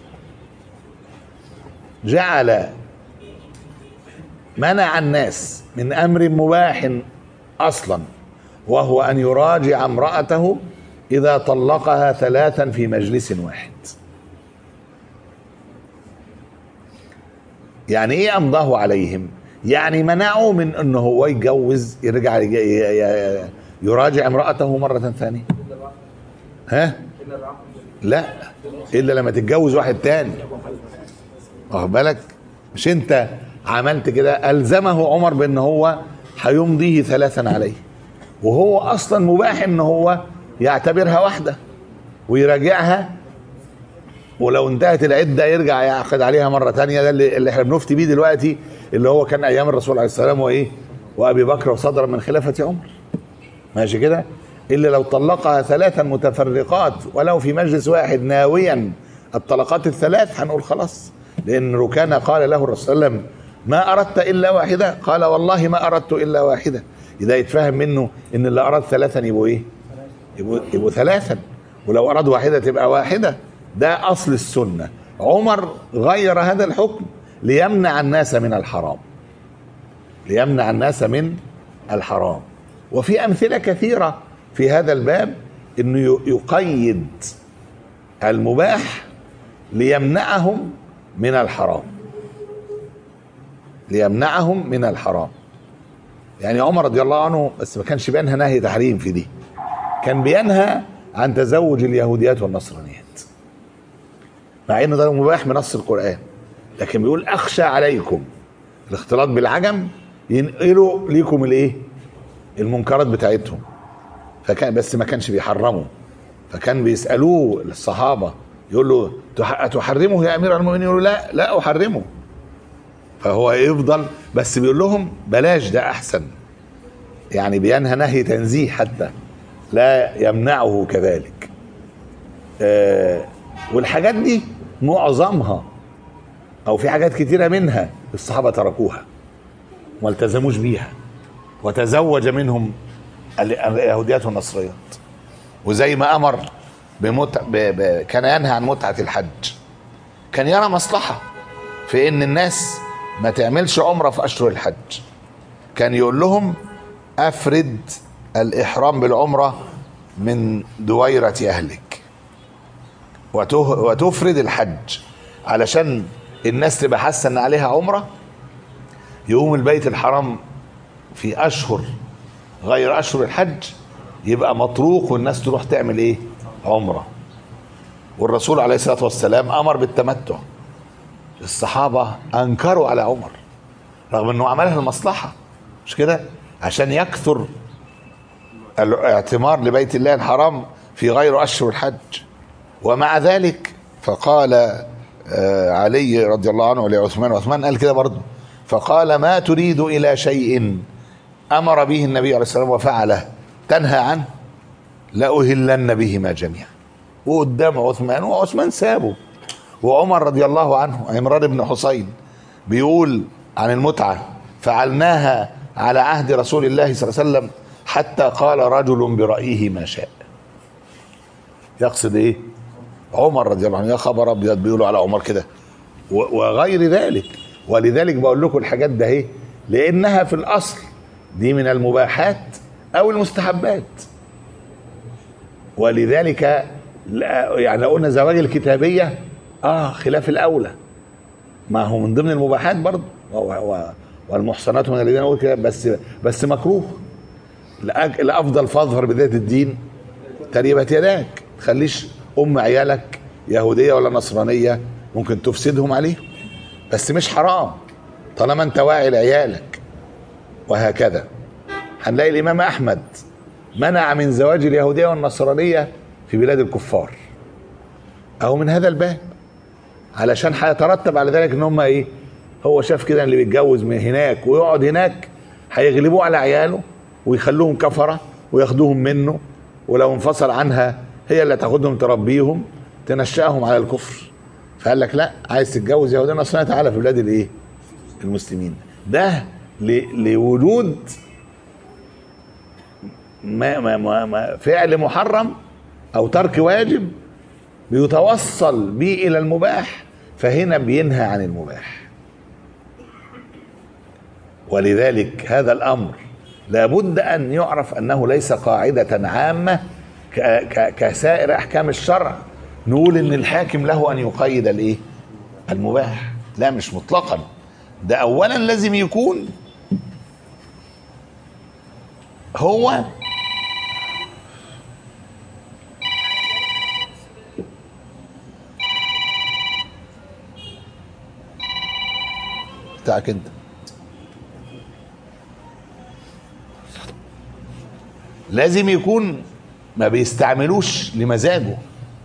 جعل منع الناس من امر مباح اصلا وهو ان يراجع امراته اذا طلقها ثلاثا في مجلس واحد يعني ايه امضاه عليهم يعني منعه من انه هو يتجوز يرجع يج- ي- ي- يراجع امراته مره ثانيه ها لا الا لما تتجوز واحد تاني واخد بالك مش انت عملت كده الزمه عمر بان هو هيمضيه ثلاثا عليه وهو اصلا مباح ان هو يعتبرها واحده ويراجعها ولو انتهت العده يرجع يعقد عليها مره تانية ده اللي, اللي احنا بنفتي بيه دلوقتي اللي هو كان ايام الرسول عليه السلام وايه وابي بكر وصدرا من خلافه عمر ماشي كده الا لو طلقها ثلاثا متفرقات ولو في مجلس واحد ناويا الطلقات الثلاث هنقول خلاص لان ركان قال له الرسول صلى الله عليه وسلم ما اردت الا واحده قال والله ما اردت الا واحده اذا يتفهم منه ان اللي اراد ثلاثا يبقوا ايه يبقوا, يبقوا ثلاثا ولو اراد واحده تبقى واحده ده اصل السنه عمر غير هذا الحكم ليمنع الناس من الحرام ليمنع الناس من الحرام وفي امثله كثيره في هذا الباب انه ي- يقيد المباح ليمنعهم من الحرام ليمنعهم من الحرام يعني عمر رضي الله عنه بس ما كانش بينهى نهي تحريم في دي كان بينهى عن تزوج اليهوديات والنصرانيات مع انه ده مباح من نص القران لكن بيقول اخشى عليكم الاختلاط بالعجم ينقلوا ليكم الايه المنكرات بتاعتهم فكان بس ما كانش بيحرمه فكان بيسالوه الصحابه يقول له "تح- اتحرمه يا امير المؤمنين يقول له لا لا احرمه فهو يفضل بس بيقول لهم بلاش ده احسن يعني بينهى نهي تنزيه حتى لا يمنعه كذلك آه والحاجات دي معظمها او في حاجات كتيره منها الصحابه تركوها وما التزموش بيها وتزوج منهم ال- اليهوديات والنصريات وزي ما امر بمتع ب... ب... كان ينهى عن متعه الحج كان يرى مصلحه في ان الناس ما تعملش عمره في اشهر الحج كان يقول لهم افرد الاحرام بالعمره من دويره اهلك وته... وتفرد الحج علشان الناس تبقى حاسه ان عليها عمره يقوم البيت الحرام في اشهر غير اشهر الحج يبقى مطروق والناس تروح تعمل ايه عمره والرسول عليه الصلاه والسلام امر بالتمتع الصحابه انكروا على عمر رغم انه عملها المصلحه مش كده عشان يكثر الاعتمار لبيت الله الحرام في غير اشهر الحج ومع ذلك فقال آه، علي رضي الله عنه لعثمان وعثمان قال كده برضه فقال ما تريد الى شيء امر به النبي عليه الصلاه والسلام وفعله تنهى عنه لاهلن بهما جميعا وقدام عثمان وعثمان سابه وعمر رضي الله عنه عمران بن حسين بيقول عن المتعه فعلناها على عهد رسول الله صلى الله عليه وسلم حتى قال رجل برايه ما شاء يقصد ايه عمر رضي الله عنه يا خبر ابيض بيقولوا على عمر كده و- وغير ذلك ولذلك بقول لكم الحاجات ده ايه لانها في الاصل دي من المباحات او المستحبات ولذلك لا- يعني لو قلنا زواج الكتابيه اه خلاف الاولى ما هو من ضمن المباحات برضه و- و- والمحصنات من الذين اوتوا الكتاب بس بس مكروه لأج- لافضل فاظهر بذات الدين تريبت يداك تخليش ام عيالك يهوديه ولا نصرانيه ممكن تفسدهم عليهم بس مش حرام طالما انت واعي لعيالك وهكذا هنلاقي الامام احمد منع من زواج اليهوديه والنصرانيه في بلاد الكفار او من هذا الباب علشان هيترتب على ذلك ان هم ايه هو شاف كده اللي بيتجوز من هناك ويقعد هناك هيغلبوه على عياله ويخلوهم كفره وياخدوهم منه ولو انفصل عنها هي اللي تاخدهم تربيهم تنشأهم على الكفر فقال لك لا عايز تتجوز يهودي نصراني تعالى في بلاد الايه المسلمين ده ل- لوجود ما ما ما ما فعل محرم او ترك واجب بيتوصل به الى المباح فهنا بينهى عن المباح ولذلك هذا الامر لابد ان يعرف انه ليس قاعده عامه ك- ك- كسائر احكام الشرع نقول ان الحاكم له ان يقيد الايه المباح لا مش مطلقا ده اولا لازم يكون هو بتاعك انت لازم يكون ما بيستعملوش لمزاجه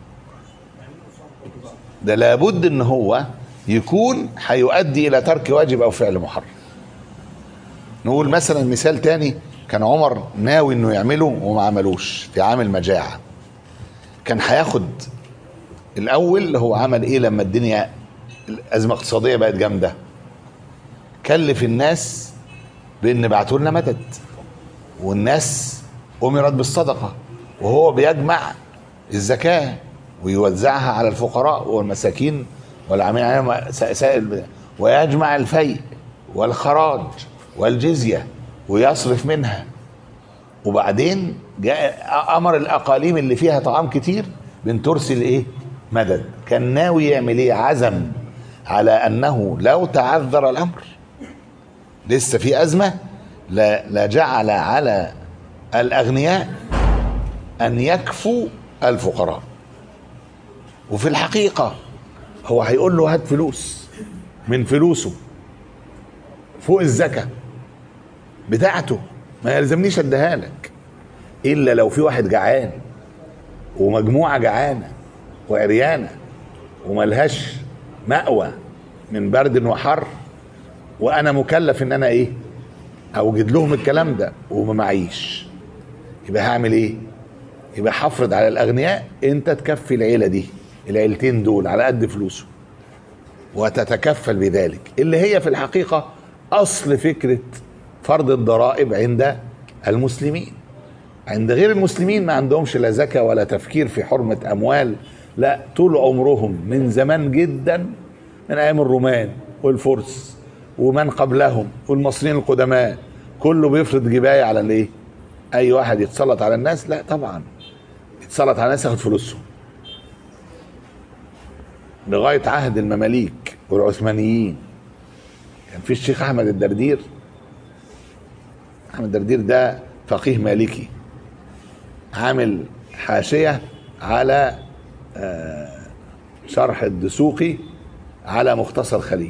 ده لابد ان هو يكون هيؤدي الى ترك واجب او فعل محرم نقول مثلا مثال تاني كان عمر ناوي انه يعمله وما عملوش في عام المجاعه كان هياخد الاول هو عمل ايه لما الدنيا الازمه الاقتصاديه بقت جامده كلف الناس بان بعتوا لنا مدد والناس امرت بالصدقه وهو بيجمع الزكاه ويوزعها على الفقراء والمساكين والعاملين عليهم سائل ويجمع الفيء والخراج والجزيه ويصرف منها وبعدين جاء امر الاقاليم اللي فيها طعام كتير بان ترسل ايه مدد كان ناوي يعمل ايه عزم على انه لو تعذر الامر لسه في ازمه لا لجعل على الاغنياء ان يكفوا الفقراء وفي الحقيقه هو هيقول له هات فلوس من فلوسه فوق الزكاه بتاعته ما يلزمنيش اديها لك الا لو في واحد جعان ومجموعه جعانه وعريانه وملهاش مأوى من برد وحر وانا مكلف ان انا ايه اوجد لهم الكلام ده وما معيش يبقى هعمل ايه يبقى هفرض على الاغنياء انت تكفي العيله دي العيلتين دول على قد فلوسه وتتكفل بذلك اللي هي في الحقيقه اصل فكره فرض الضرائب عند المسلمين عند غير المسلمين ما عندهمش لا زكاه ولا تفكير في حرمه اموال لا طول عمرهم من زمان جدا من ايام الرومان والفرس ومن قبلهم والمصريين القدماء كله بيفرض جبايه على الايه؟ اي واحد يتسلط على الناس لا طبعا يتسلط على الناس ياخد فلوسهم لغايه عهد المماليك والعثمانيين كان في الشيخ احمد الدردير احمد الدردير ده فقيه مالكي عامل حاشيه على آه، شرح الدسوقي على مختصر خليل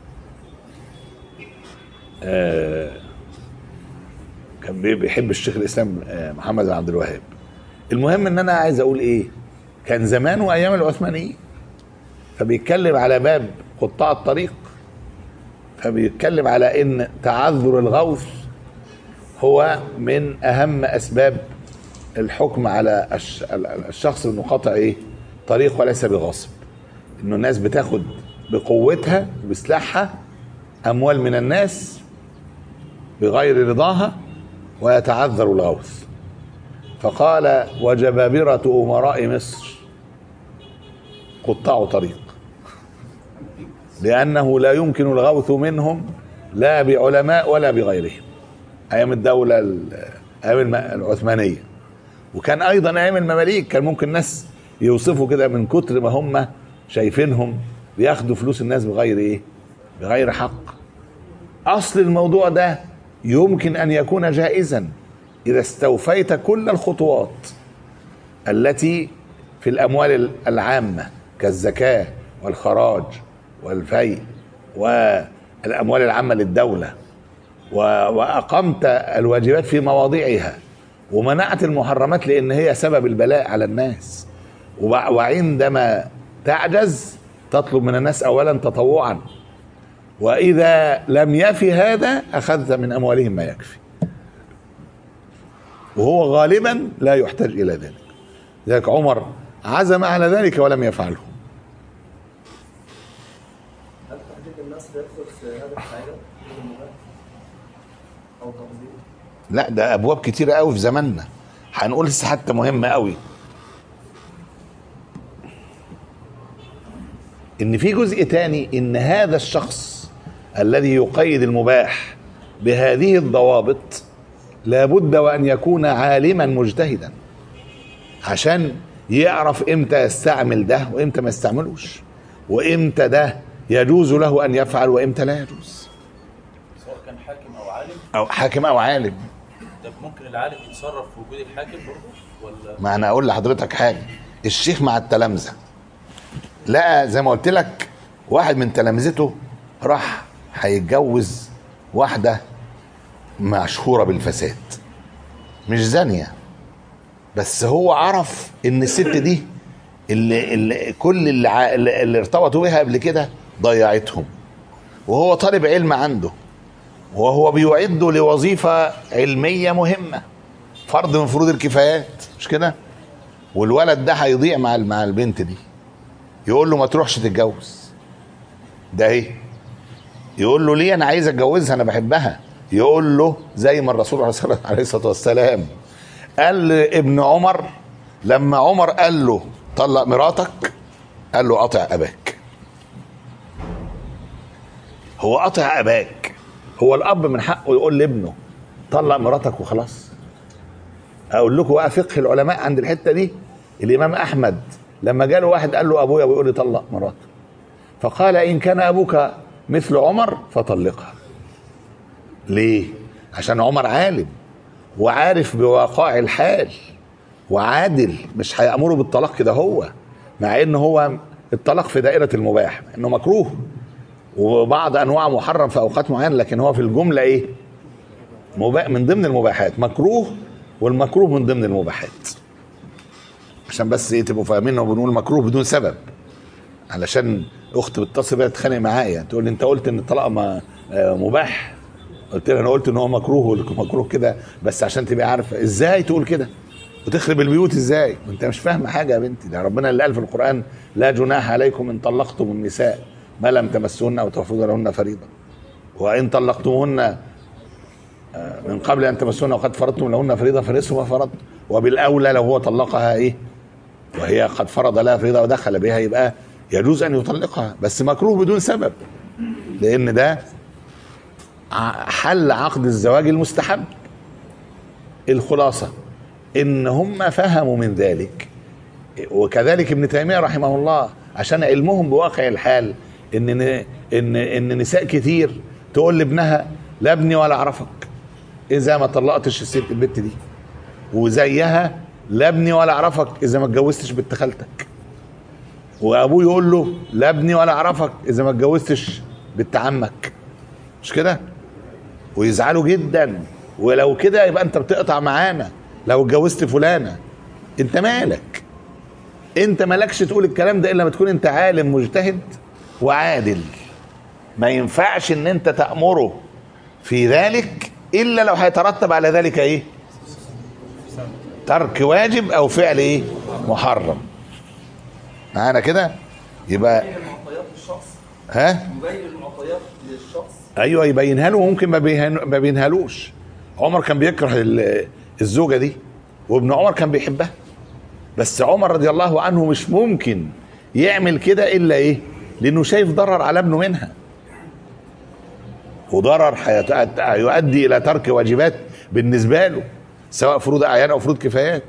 آه، كان بي- بيحب الشيخ الاسلام آه، محمد بن عبد الوهاب المهم ان انا عايز اقول ايه كان زمان وايام العثمانيين فبيتكلم على باب قطاع الطريق فبيتكلم على ان تعذر الغوث هو من اهم اسباب الحكم على الش- ال- ال- الشخص انه قاطع ايه طريق وليس بغاصب انه الناس بتاخد بقوتها وبسلاحها اموال من الناس بغير رضاها ويتعذر الغوث فقال وجبابرة أمراء مصر قطاع طريق لأنه لا يمكن الغوث منهم لا بعلماء ولا بغيرهم أيام الدولة ال- أيام الم- العثمانية وكان أيضا أيام المماليك كان ممكن ناس يوصفوا كده من كتر ما هم شايفينهم بياخدوا فلوس الناس بغير إيه بغير حق أصل الموضوع ده يمكن أن يكون جائزا إذا استوفيت كل الخطوات التي في الأموال العامة كالزكاة والخراج والفيء والأموال العامة للدولة و- وأقمت الواجبات في مواضعها ومنعت المحرمات لأن هي سبب البلاء على الناس وع- وعندما تعجز تطلب من الناس أولا تطوعا وإذا لم يفي هذا أخذت من أموالهم ما يكفي وهو غالبا لا يحتاج إلى ذلك ذلك عمر عزم على ذلك ولم يفعله هل تحديد النصر يدخل في هذا القاعدة من المباح أو تنظيم؟ لا ده أبواب كتيرة قوي في زماننا هنقول لسه حتى مهمة قوي إن في جزء تاني إن هذا الشخص الذي يقيد المباح بهذه الضوابط لابد وأن يكون عالما مجتهدا عشان يعرف امتى يستعمل ده وامتى ما يستعملوش وامتى ده يجوز له ان يفعل وامتى لا يجوز سواء كان حاكم او عالم او حاكم او عالم طب ممكن العالم يتصرف في وجود الحاكم برضه ولا ما انا اقول لحضرتك حاجه الشيخ مع التلامذه لقى زي ما قلت لك واحد من تلامذته راح هيتجوز واحده مشهوره بالفساد مش زانيه بس هو عرف ان الست دي اللي, اللي كل اللي, ع- اللي اللي ارتبطوا بيها قبل كده ضيعتهم وهو طالب علم عنده وهو بيعده لوظيفه علميه مهمه فرض من فروض الكفايات مش كده والولد ده هيضيع مع مع البنت دي يقول له ما تروحش تتجوز ده ايه يقول له ليه انا عايز اتجوزها انا بحبها يقول له زي ما الرسول عليه الصلاه عليه الصلاة والسلام قال لابن عمر لما عمر قال له طلق مراتك قال له قطع اباك هو قطع اباك هو الاب من حقه يقول لابنه طلق مراتك وخلاص اقول لكم بقى فقه العلماء عند الحته دي الامام احمد لما جاله واحد قال له ابويا بيقول لي طلق مراته فقال ان كان ابوك مثل عمر فطلقها ليه عشان عمر عالم وعارف بوقائع الحال وعادل مش هيأمره بالطلاق كده هو مع ان هو الطلاق في دائرة المباح انه مكروه وبعض انواع محرم في اوقات معينة لكن هو في الجملة ايه مبا... من ضمن المباحات مكروه والمكروه من ضمن المباحات عشان بس ايه تبقوا فاهمين انه بنقول مكروه بدون سبب علشان اخت بتتصل بيها تتخانق معايا تقول لي انت قلت ان الطلاق ما آه، مباح قلت لها انا قلت ان هو مكروه مكروه كده بس عشان تبقى عارفه ازاي تقول كده وتخرب البيوت ازاي وانت مش فاهمه حاجه يا بنتي ده ربنا اللي قال في القران لا جناح عليكم ان طلقتم النساء ما لم تمسهن او تفرضوا لهن فريضه وان طلقتموهن من قبل ان تمسونا وقد فرضتم لهن فريضه فنصف ما فرضتم وبالاولى لو هو طلقها ايه وهي قد فرض لها فريضه ودخل بها يبقى يجوز ان يطلقها بس مكروه بدون سبب لان ده ع- حل عقد الزواج المستحب الخلاصه ان هم فهموا من ذلك وكذلك ابن تيميه رحمه الله عشان علمهم بواقع الحال ان ان ان نساء كتير تقول لابنها لا ابني ولا اعرفك اذا ما طلقتش الست البت دي وزيها لا ابني ولا اعرفك اذا ما اتجوزتش بنت خالتك وابوه يقول له لا ابني ولا اعرفك اذا ما اتجوزتش بنت عمك مش كده ويزعلوا جدا ولو كده يبقى انت بتقطع معانا لو اتجوزت فلانه انت مالك انت مالكش تقول الكلام ده الا لما تكون انت عالم مجتهد وعادل ما ينفعش ان انت تأمره في ذلك الا لو هيترتب على ذلك ايه ترك واجب او فعل ايه محرم معانا كده يبقى يبين المعطيات للشخص ها يبين المعطيات للشخص ايوه يبينها له وممكن ما بيهن- ما بينهالوش عمر كان بيكره ال- الزوجه دي وابن عمر كان بيحبها بس عمر رضي الله عنه مش ممكن يعمل كده الا ايه لانه شايف ضرر على ابنه منها وضرر هيت- هيؤدي الى ترك واجبات بالنسبه له سواء فروض اعيان او فروض كفايات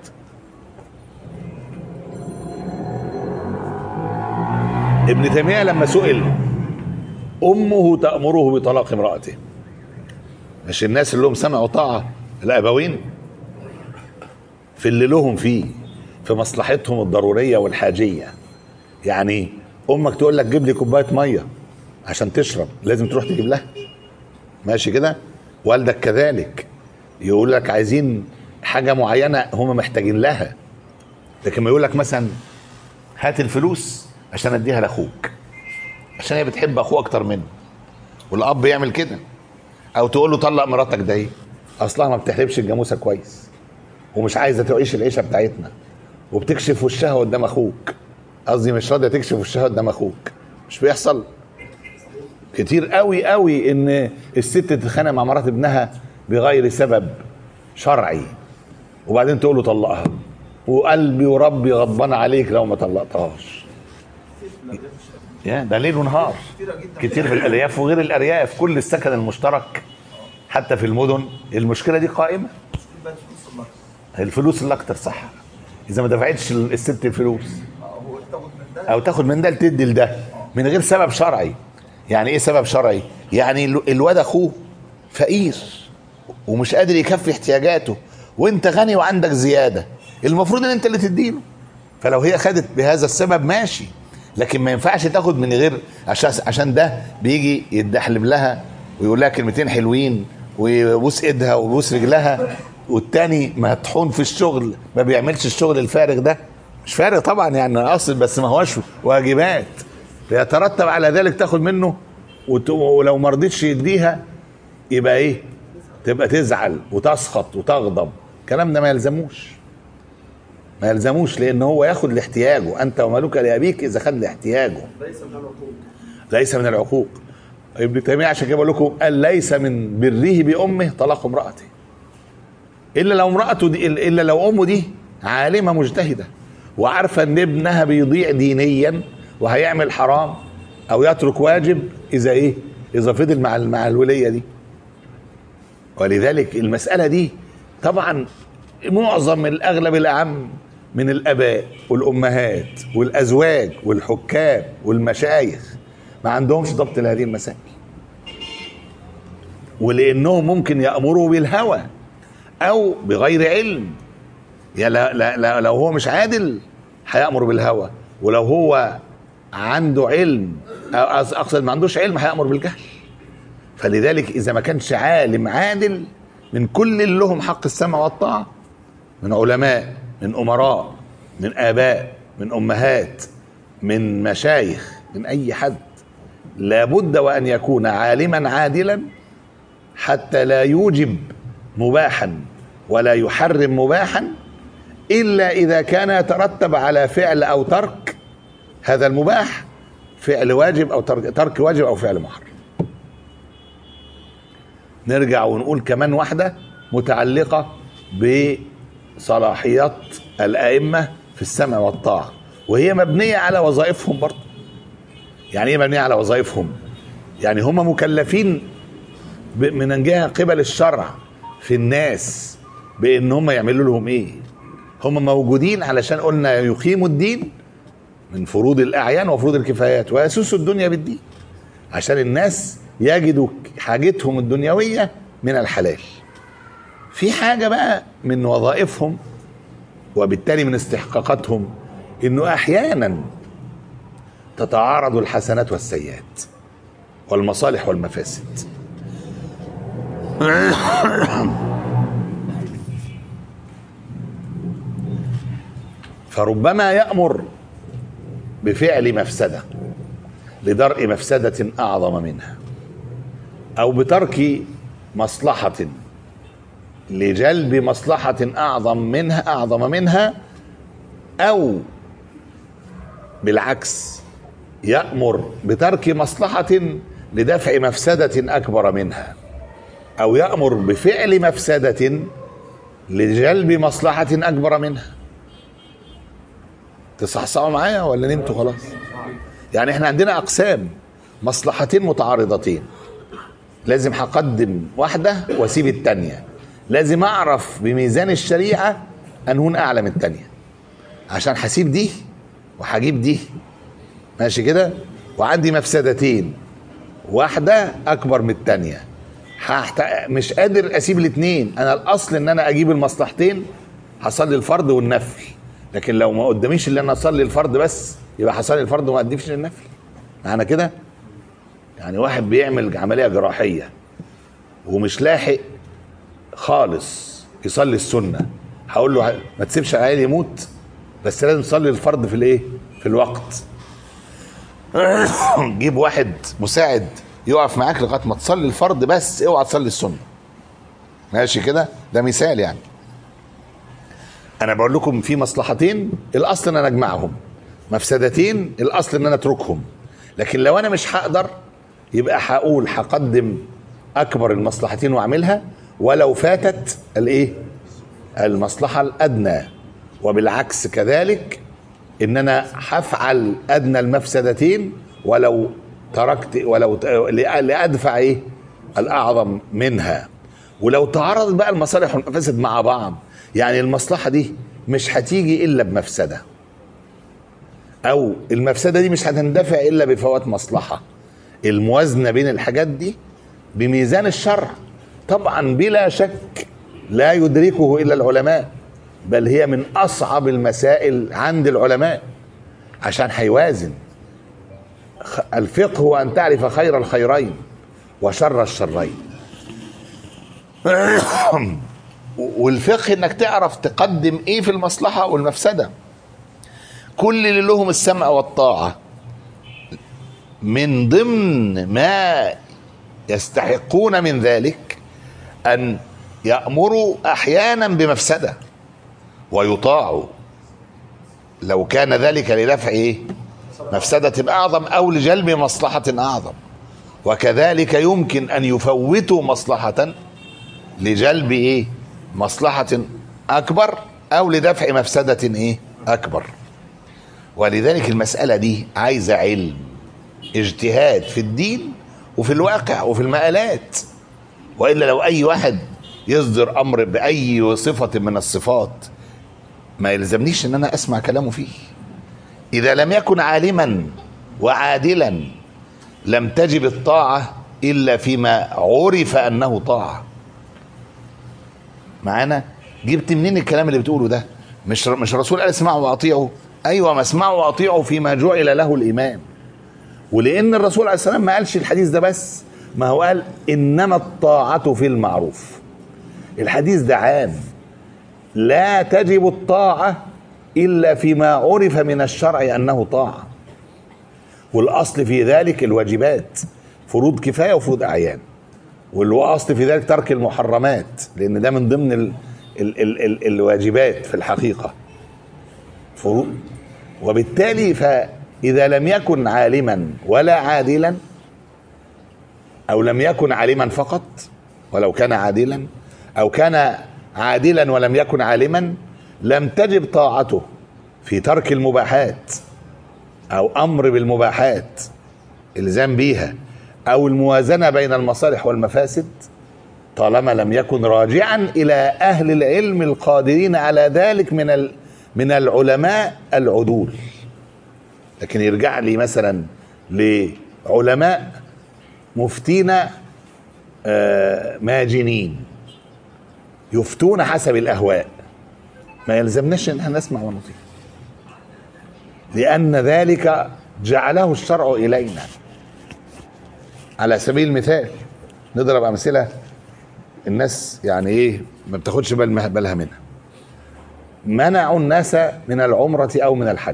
ابن تيميه لما سئل امه تامره بطلاق امراته مش الناس اللي هم سمعوا طاعه الابوين في اللي لهم فيه في مصلحتهم الضروريه والحاجيه يعني امك تقول لك جيب لي كوبايه ميه عشان تشرب لازم تروح تجيب لها ماشي كده والدك كذلك يقول لك عايزين حاجه معينه هم محتاجين لها لكن ما يقول لك مثلا هات الفلوس عشان اديها لاخوك عشان هي بتحب اخوه اكتر منه والاب يعمل كده او تقول له طلق مراتك ده ايه اصلها ما بتحلبش الجاموسه كويس ومش عايزه تعيش العيشه بتاعتنا وبتكشف وشها قدام اخوك قصدي مش راضيه تكشف وشها قدام اخوك مش بيحصل كتير قوي قوي ان الست تتخانق مع مرات ابنها بغير سبب شرعي وبعدين تقول له طلقها وقلبي وربي غضبان عليك لو ما طلقتهاش يا ده ليل ونهار كتير في الارياف وغير الارياف كل السكن المشترك حتى في المدن المشكله دي قائمه الفلوس اللي اكتر صح اذا ما دفعتش الست الفلوس هو تاخد من ده او تاخد من ده تدي لده من غير سبب شرعي يعني ايه سبب شرعي يعني ال- الواد اخوه فقير ومش قادر يكفي احتياجاته وانت غني وعندك زياده المفروض ان انت اللي تديله فلو هي خدت بهذا السبب ماشي لكن ما ينفعش تاخد من غير عشان عشان ده بيجي يدحلب لها ويقول لها كلمتين حلوين ويبوس ايدها ويبوس رجلها والتاني مطحون في الشغل ما بيعملش الشغل الفارغ ده مش فارغ طبعا يعني اصل بس ما هوش واجبات يترتب على ذلك تاخد منه وت- ولو ما رضيتش يديها يبقى ايه تبقى تزعل وتسخط وتغضب الكلام ده ما يلزموش ما يلزموش لان هو ياخد لاحتياجه انت ومالك لابيك اذا خد لاحتياجه ليس من العقول ليس من العقوق ابن تيميه عشان كده بقول لكم قال ليس من بره بامه طلاق امراته الا لو امراته دي الا لو امه دي عالمه مجتهده وعارفه ان ابنها بيضيع دينيا وهيعمل حرام او يترك واجب اذا ايه اذا فضل مع مع الوليه دي ولذلك المساله دي طبعا معظم الاغلب الاعم من الاباء والامهات والازواج والحكام والمشايخ ما عندهمش ضبط لهذه المسائل ولانهم ممكن يامروا بالهوى او بغير علم يا لا لا لا لو هو مش عادل هيامر بالهوى ولو هو عنده علم أو أقص- اقصد ما عندوش علم هيامر بالجهل فلذلك اذا ما كانش عالم عادل من كل اللي لهم حق السمع والطاعه من علماء من امراء من اباء من امهات من مشايخ من اي حد لابد وان يكون عالما عادلا حتى لا يوجب مباحا ولا يحرم مباحا الا اذا كان يترتب على فعل او ترك هذا المباح فعل واجب او ترك, ترك واجب او فعل محرم نرجع ونقول كمان واحده متعلقه بصلاحيات الائمه في السمع والطاعه وهي مبنيه على وظائفهم برضه يعني ايه مبنيه على وظائفهم يعني هم مكلفين ب- من جهه قبل الشرع في الناس بان هم يعملوا لهم ايه هم موجودين علشان قلنا يقيموا الدين من فروض الاعيان وفروض الكفايات ويسوسوا الدنيا بالدين عشان الناس يجدوا حاجتهم الدنيويه من الحلال في حاجه بقى من وظائفهم وبالتالي من استحقاقاتهم انه احيانا تتعارض الحسنات والسيئات والمصالح والمفاسد فربما يأمر بفعل مفسدة لدرء مفسدة أعظم منها أو بترك مصلحة لجلب مصلحة أعظم منها أعظم منها أو بالعكس يأمر بترك مصلحة لدفع مفسدة أكبر منها أو يأمر بفعل مفسدة لجلب مصلحة أكبر منها تصحصحوا معايا ولا نمتوا خلاص يعني احنا عندنا أقسام مصلحتين متعارضتين لازم هقدم واحدة واسيب التانية لازم أعرف بميزان الشريعة أنهون أعلى من التانية عشان هسيب دي وهجيب دي ماشي كده وعندي مفسدتين واحدة أكبر من التانية هحت... مش قادر أسيب الاتنين أنا الأصل إن أنا أجيب المصلحتين هصلي الفرض والنفل لكن لو ما قداميش إلا أنا أصلي الفرض بس يبقى هصلي الفرض وما أديش للنفل معنى كده يعني واحد بيعمل عملية جراحية ومش لاحق خالص يصلي السنة هقول له ما تسيبش العيال يموت بس لازم تصلي الفرض في الايه في الوقت جيب واحد مساعد يقف معاك لغايه ما تصلي الفرض بس اوعى تصلي السنه ماشي كده ده مثال يعني انا بقول لكم في مصلحتين الاصل ان انا اجمعهم مفسدتين الاصل ان انا اتركهم لكن لو انا مش هقدر يبقى هقول هقدم اكبر المصلحتين واعملها ولو فاتت الايه المصلحه الادنى وبالعكس كذلك ان انا هفعل ادنى المفسدتين ولو تركت ولو ت- لادفع ايه الاعظم منها ولو تعارضت بقى المصالح والمفاسد مع بعض يعني المصلحه دي مش هتيجي الا بمفسده او المفسده دي مش هتندفع الا بفوات مصلحه الموازنه بين الحاجات دي بميزان الشرع طبعا بلا شك لا يدركه الا العلماء بل هي من اصعب المسائل عند العلماء عشان هيوازن خ- الفقه هو ان تعرف خير الخيرين وشر الشرين والفقه انك تعرف تقدم ايه في المصلحه والمفسده كل اللي لهم السمع والطاعه من ضمن ما يستحقون من ذلك ان يامروا احيانا بمفسده ويطاعوا لو كان ذلك لدفع ايه مفسدة أعظم أو لجلب مصلحة أعظم وكذلك يمكن أن يفوتوا مصلحة لجلب إيه مصلحة أكبر أو لدفع مفسدة إيه أكبر ولذلك المسألة دي عايزة علم اجتهاد في الدين وفي الواقع وفي المآلات وإلا لو أي واحد يصدر أمر بأي صفة من الصفات ما يلزمنيش ان انا اسمع كلامه فيه اذا لم يكن عالما وعادلا لم تجب الطاعه الا فيما عرف انه طاعه معانا جبت منين الكلام اللي بتقوله ده مش مش الرسول قال اسمعوا واطيعوا ايوه ما اسمعوا واطيعوا فيما جعل له الامام ولان الرسول عليه السلام ما قالش الحديث ده بس ما هو قال انما الطاعه في المعروف الحديث ده عام لا تجب الطاعة إلا فيما عرف من الشرع أنه طاعة والأصل في ذلك الواجبات فروض كفاية وفروض أعيان والأصل في ذلك ترك المحرمات لأن ده من ضمن ال ال ال ال الواجبات في الحقيقة فروض وبالتالي اذا لم يكن عالما ولا عادلا او لم يكن عالما فقط ولو كان عادلا او كان عادلا ولم يكن عالما لم تجب طاعته في ترك المباحات او امر بالمباحات الزام بيها او الموازنه بين المصالح والمفاسد طالما لم يكن راجعا الى اهل العلم القادرين على ذلك من ال- من العلماء العدول لكن يرجع لي مثلا لعلماء مفتين آه، ماجنين يفتون حسب الاهواء ما يلزمناش ان احنا نسمع ونطيع لان ذلك جعله الشرع الينا على سبيل المثال نضرب امثله الناس يعني ايه ما بتاخدش بال- بالها منها منعوا الناس من العمره او من الحج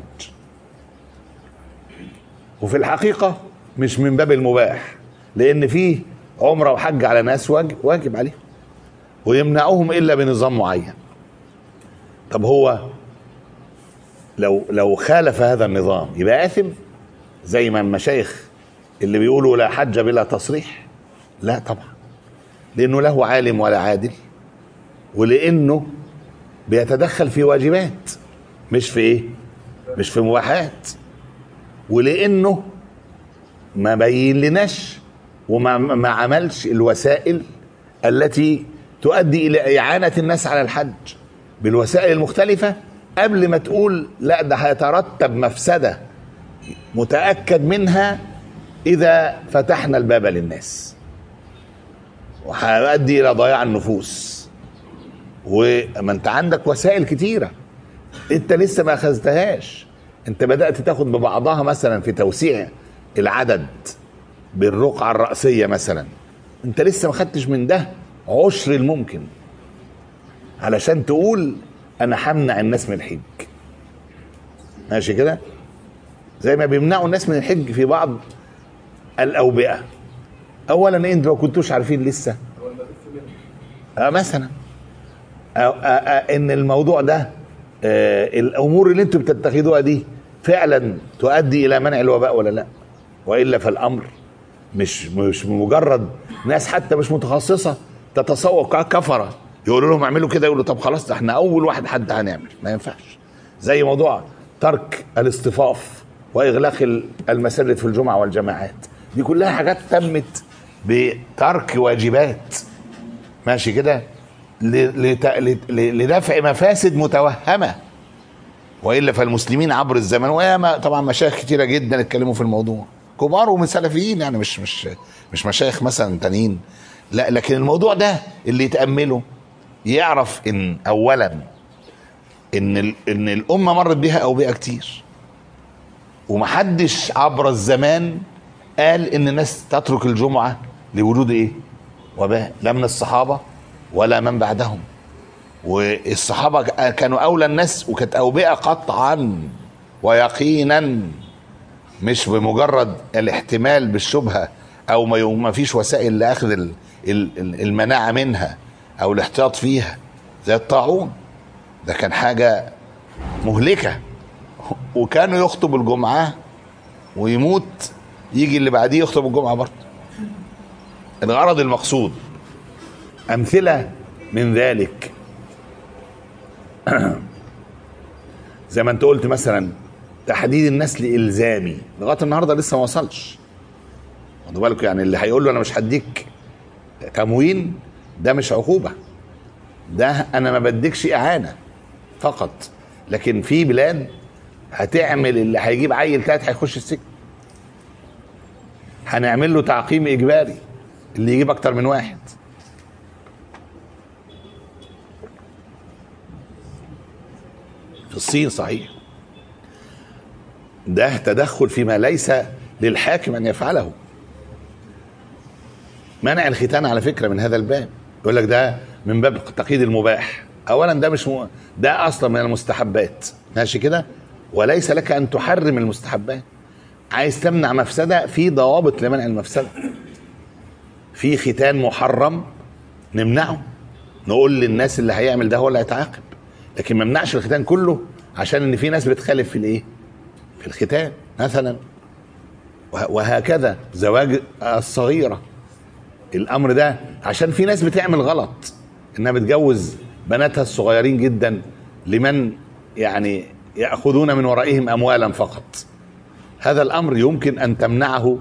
وفي الحقيقه مش من باب المباح لان فيه عمره وحج على ناس واجب, واجب عليهم ويمنعوهم الا بنظام معين طب هو لو لو خالف هذا النظام يبقى اثم زي ما المشايخ اللي بيقولوا لا حج بلا تصريح لا طبعا لانه له عالم ولا عادل ولانه بيتدخل في واجبات مش في ايه مش في مباحات ولانه ما بين لناش وما ما عملش الوسائل التي تؤدي الى اعانه الناس على الحج بالوسائل المختلفه قبل ما تقول لا ده هيترتب مفسده متاكد منها اذا فتحنا الباب للناس وهيؤدي الى ضياع النفوس وما انت عندك وسائل كتيره انت لسه ما اخذتهاش انت بدات تاخد ببعضها مثلا في توسيع العدد بالرقعه الراسيه مثلا انت لسه ما خدتش من ده عشر الممكن علشان تقول انا همنع الناس من الحج ماشي كده زي ما بيمنعوا الناس من الحج في بعض الاوبئه اولا انتوا ما كنتوش عارفين لسه آه مثلا آه آه آه ان الموضوع ده آه الامور اللي انتوا بتتخذوها دي فعلا تؤدي الى منع الوباء ولا لا والا فالامر مش مش مجرد ناس حتى مش متخصصه تتسوق كفره يقولوا لهم اعملوا كده يقولوا طب خلاص ده احنا اول واحد حد هنعمل ما ينفعش زي موضوع ترك الاصطفاف واغلاق ال- المساجد في الجمعه والجماعات دي كلها حاجات تمت بترك واجبات ماشي كده ل- لت- لت- ل- لدفع مفاسد متوهمه والا فالمسلمين عبر الزمن وياما طبعا مشايخ كتيره جدا اتكلموا في الموضوع كبار ومن سلفيين يعني مش مش مش مشايخ مثلا تانيين لا لكن الموضوع ده اللي يتامله يعرف ان اولا ان ال- ان الامه مرت بها اوبئه كتير ومحدش عبر الزمان قال ان الناس تترك الجمعه لوجود ايه؟ وباء لا من الصحابه ولا من بعدهم والصحابه كانوا اولى الناس وكانت اوبئه قطعا ويقينا مش بمجرد الاحتمال بالشبهه او ما يو- ما فيش وسائل لاخذ ال- ال- ال- المناعه منها او الاحتياط فيها زي الطاعون ده كان حاجه مهلكه وكانوا يخطب الجمعه ويموت يجي اللي بعديه يخطب الجمعه برضه الغرض المقصود امثله من ذلك زي ما انت قلت مثلا تحديد النسل الزامي لغايه النهارده لسه ما وصلش خدوا بالكم يعني اللي هيقول له انا مش هديك تموين ده مش عقوبه ده انا ما بديكش اعانه فقط لكن في بلاد هتعمل اللي هيجيب عيل تالت هيخش السجن هنعمل له تعقيم اجباري اللي يجيب اكتر من واحد في الصين صحيح ده تدخل فيما ليس للحاكم ان يفعله منع الختان على فكره من هذا الباب يقول لك ده من باب تقييد المباح اولا ده مش م... ده اصلا من المستحبات ماشي كده وليس لك ان تحرم المستحبات عايز تمنع مفسده في ضوابط لمنع المفسده في ختان محرم نمنعه نقول للناس اللي هيعمل ده هو اللي هيتعاقب لكن ما نمنعش الختان كله عشان ان في ناس بتخالف في الايه في الختان مثلا وه- وهكذا زواج الصغيرة الأمر ده عشان في ناس بتعمل غلط إنها بتجوز بناتها الصغيرين جدا لمن يعني يأخذون من ورائهم أموالا فقط هذا الأمر يمكن أن تمنعه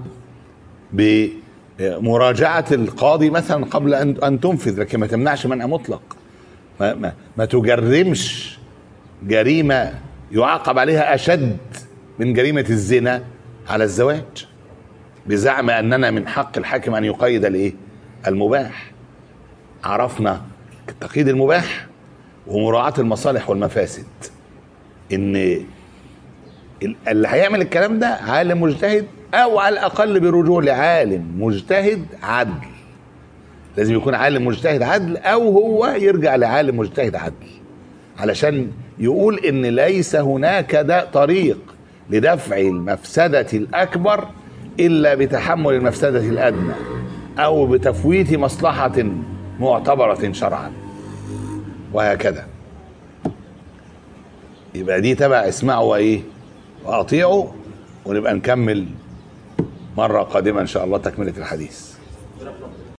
بمراجعة القاضي مثلا قبل أن أن تنفذ لكن ما تمنعش منع مطلق ما, ما, ما تجرمش جريمة يعاقب عليها أشد من جريمة الزنا على الزواج بزعم أننا من حق الحاكم أن يقيد الإيه؟ المباح عرفنا تقييد المباح ومراعاة المصالح والمفاسد إن ال- اللي هيعمل الكلام ده عالم مجتهد أو على الأقل برجوع لعالم مجتهد عدل لازم يكون عالم مجتهد عدل أو هو يرجع لعالم مجتهد عدل علشان يقول ان ليس هناك دا طريق لدفع المفسدة الأكبر إلا بتحمل المفسدة الأدنى أو بتفويت مصلحة معتبرة شرعا وهكذا يبقى دي تبع اسمعوا وإيه وأطيعوا ونبقى نكمل مرة قادمة إن شاء الله تكملة الحديث رقم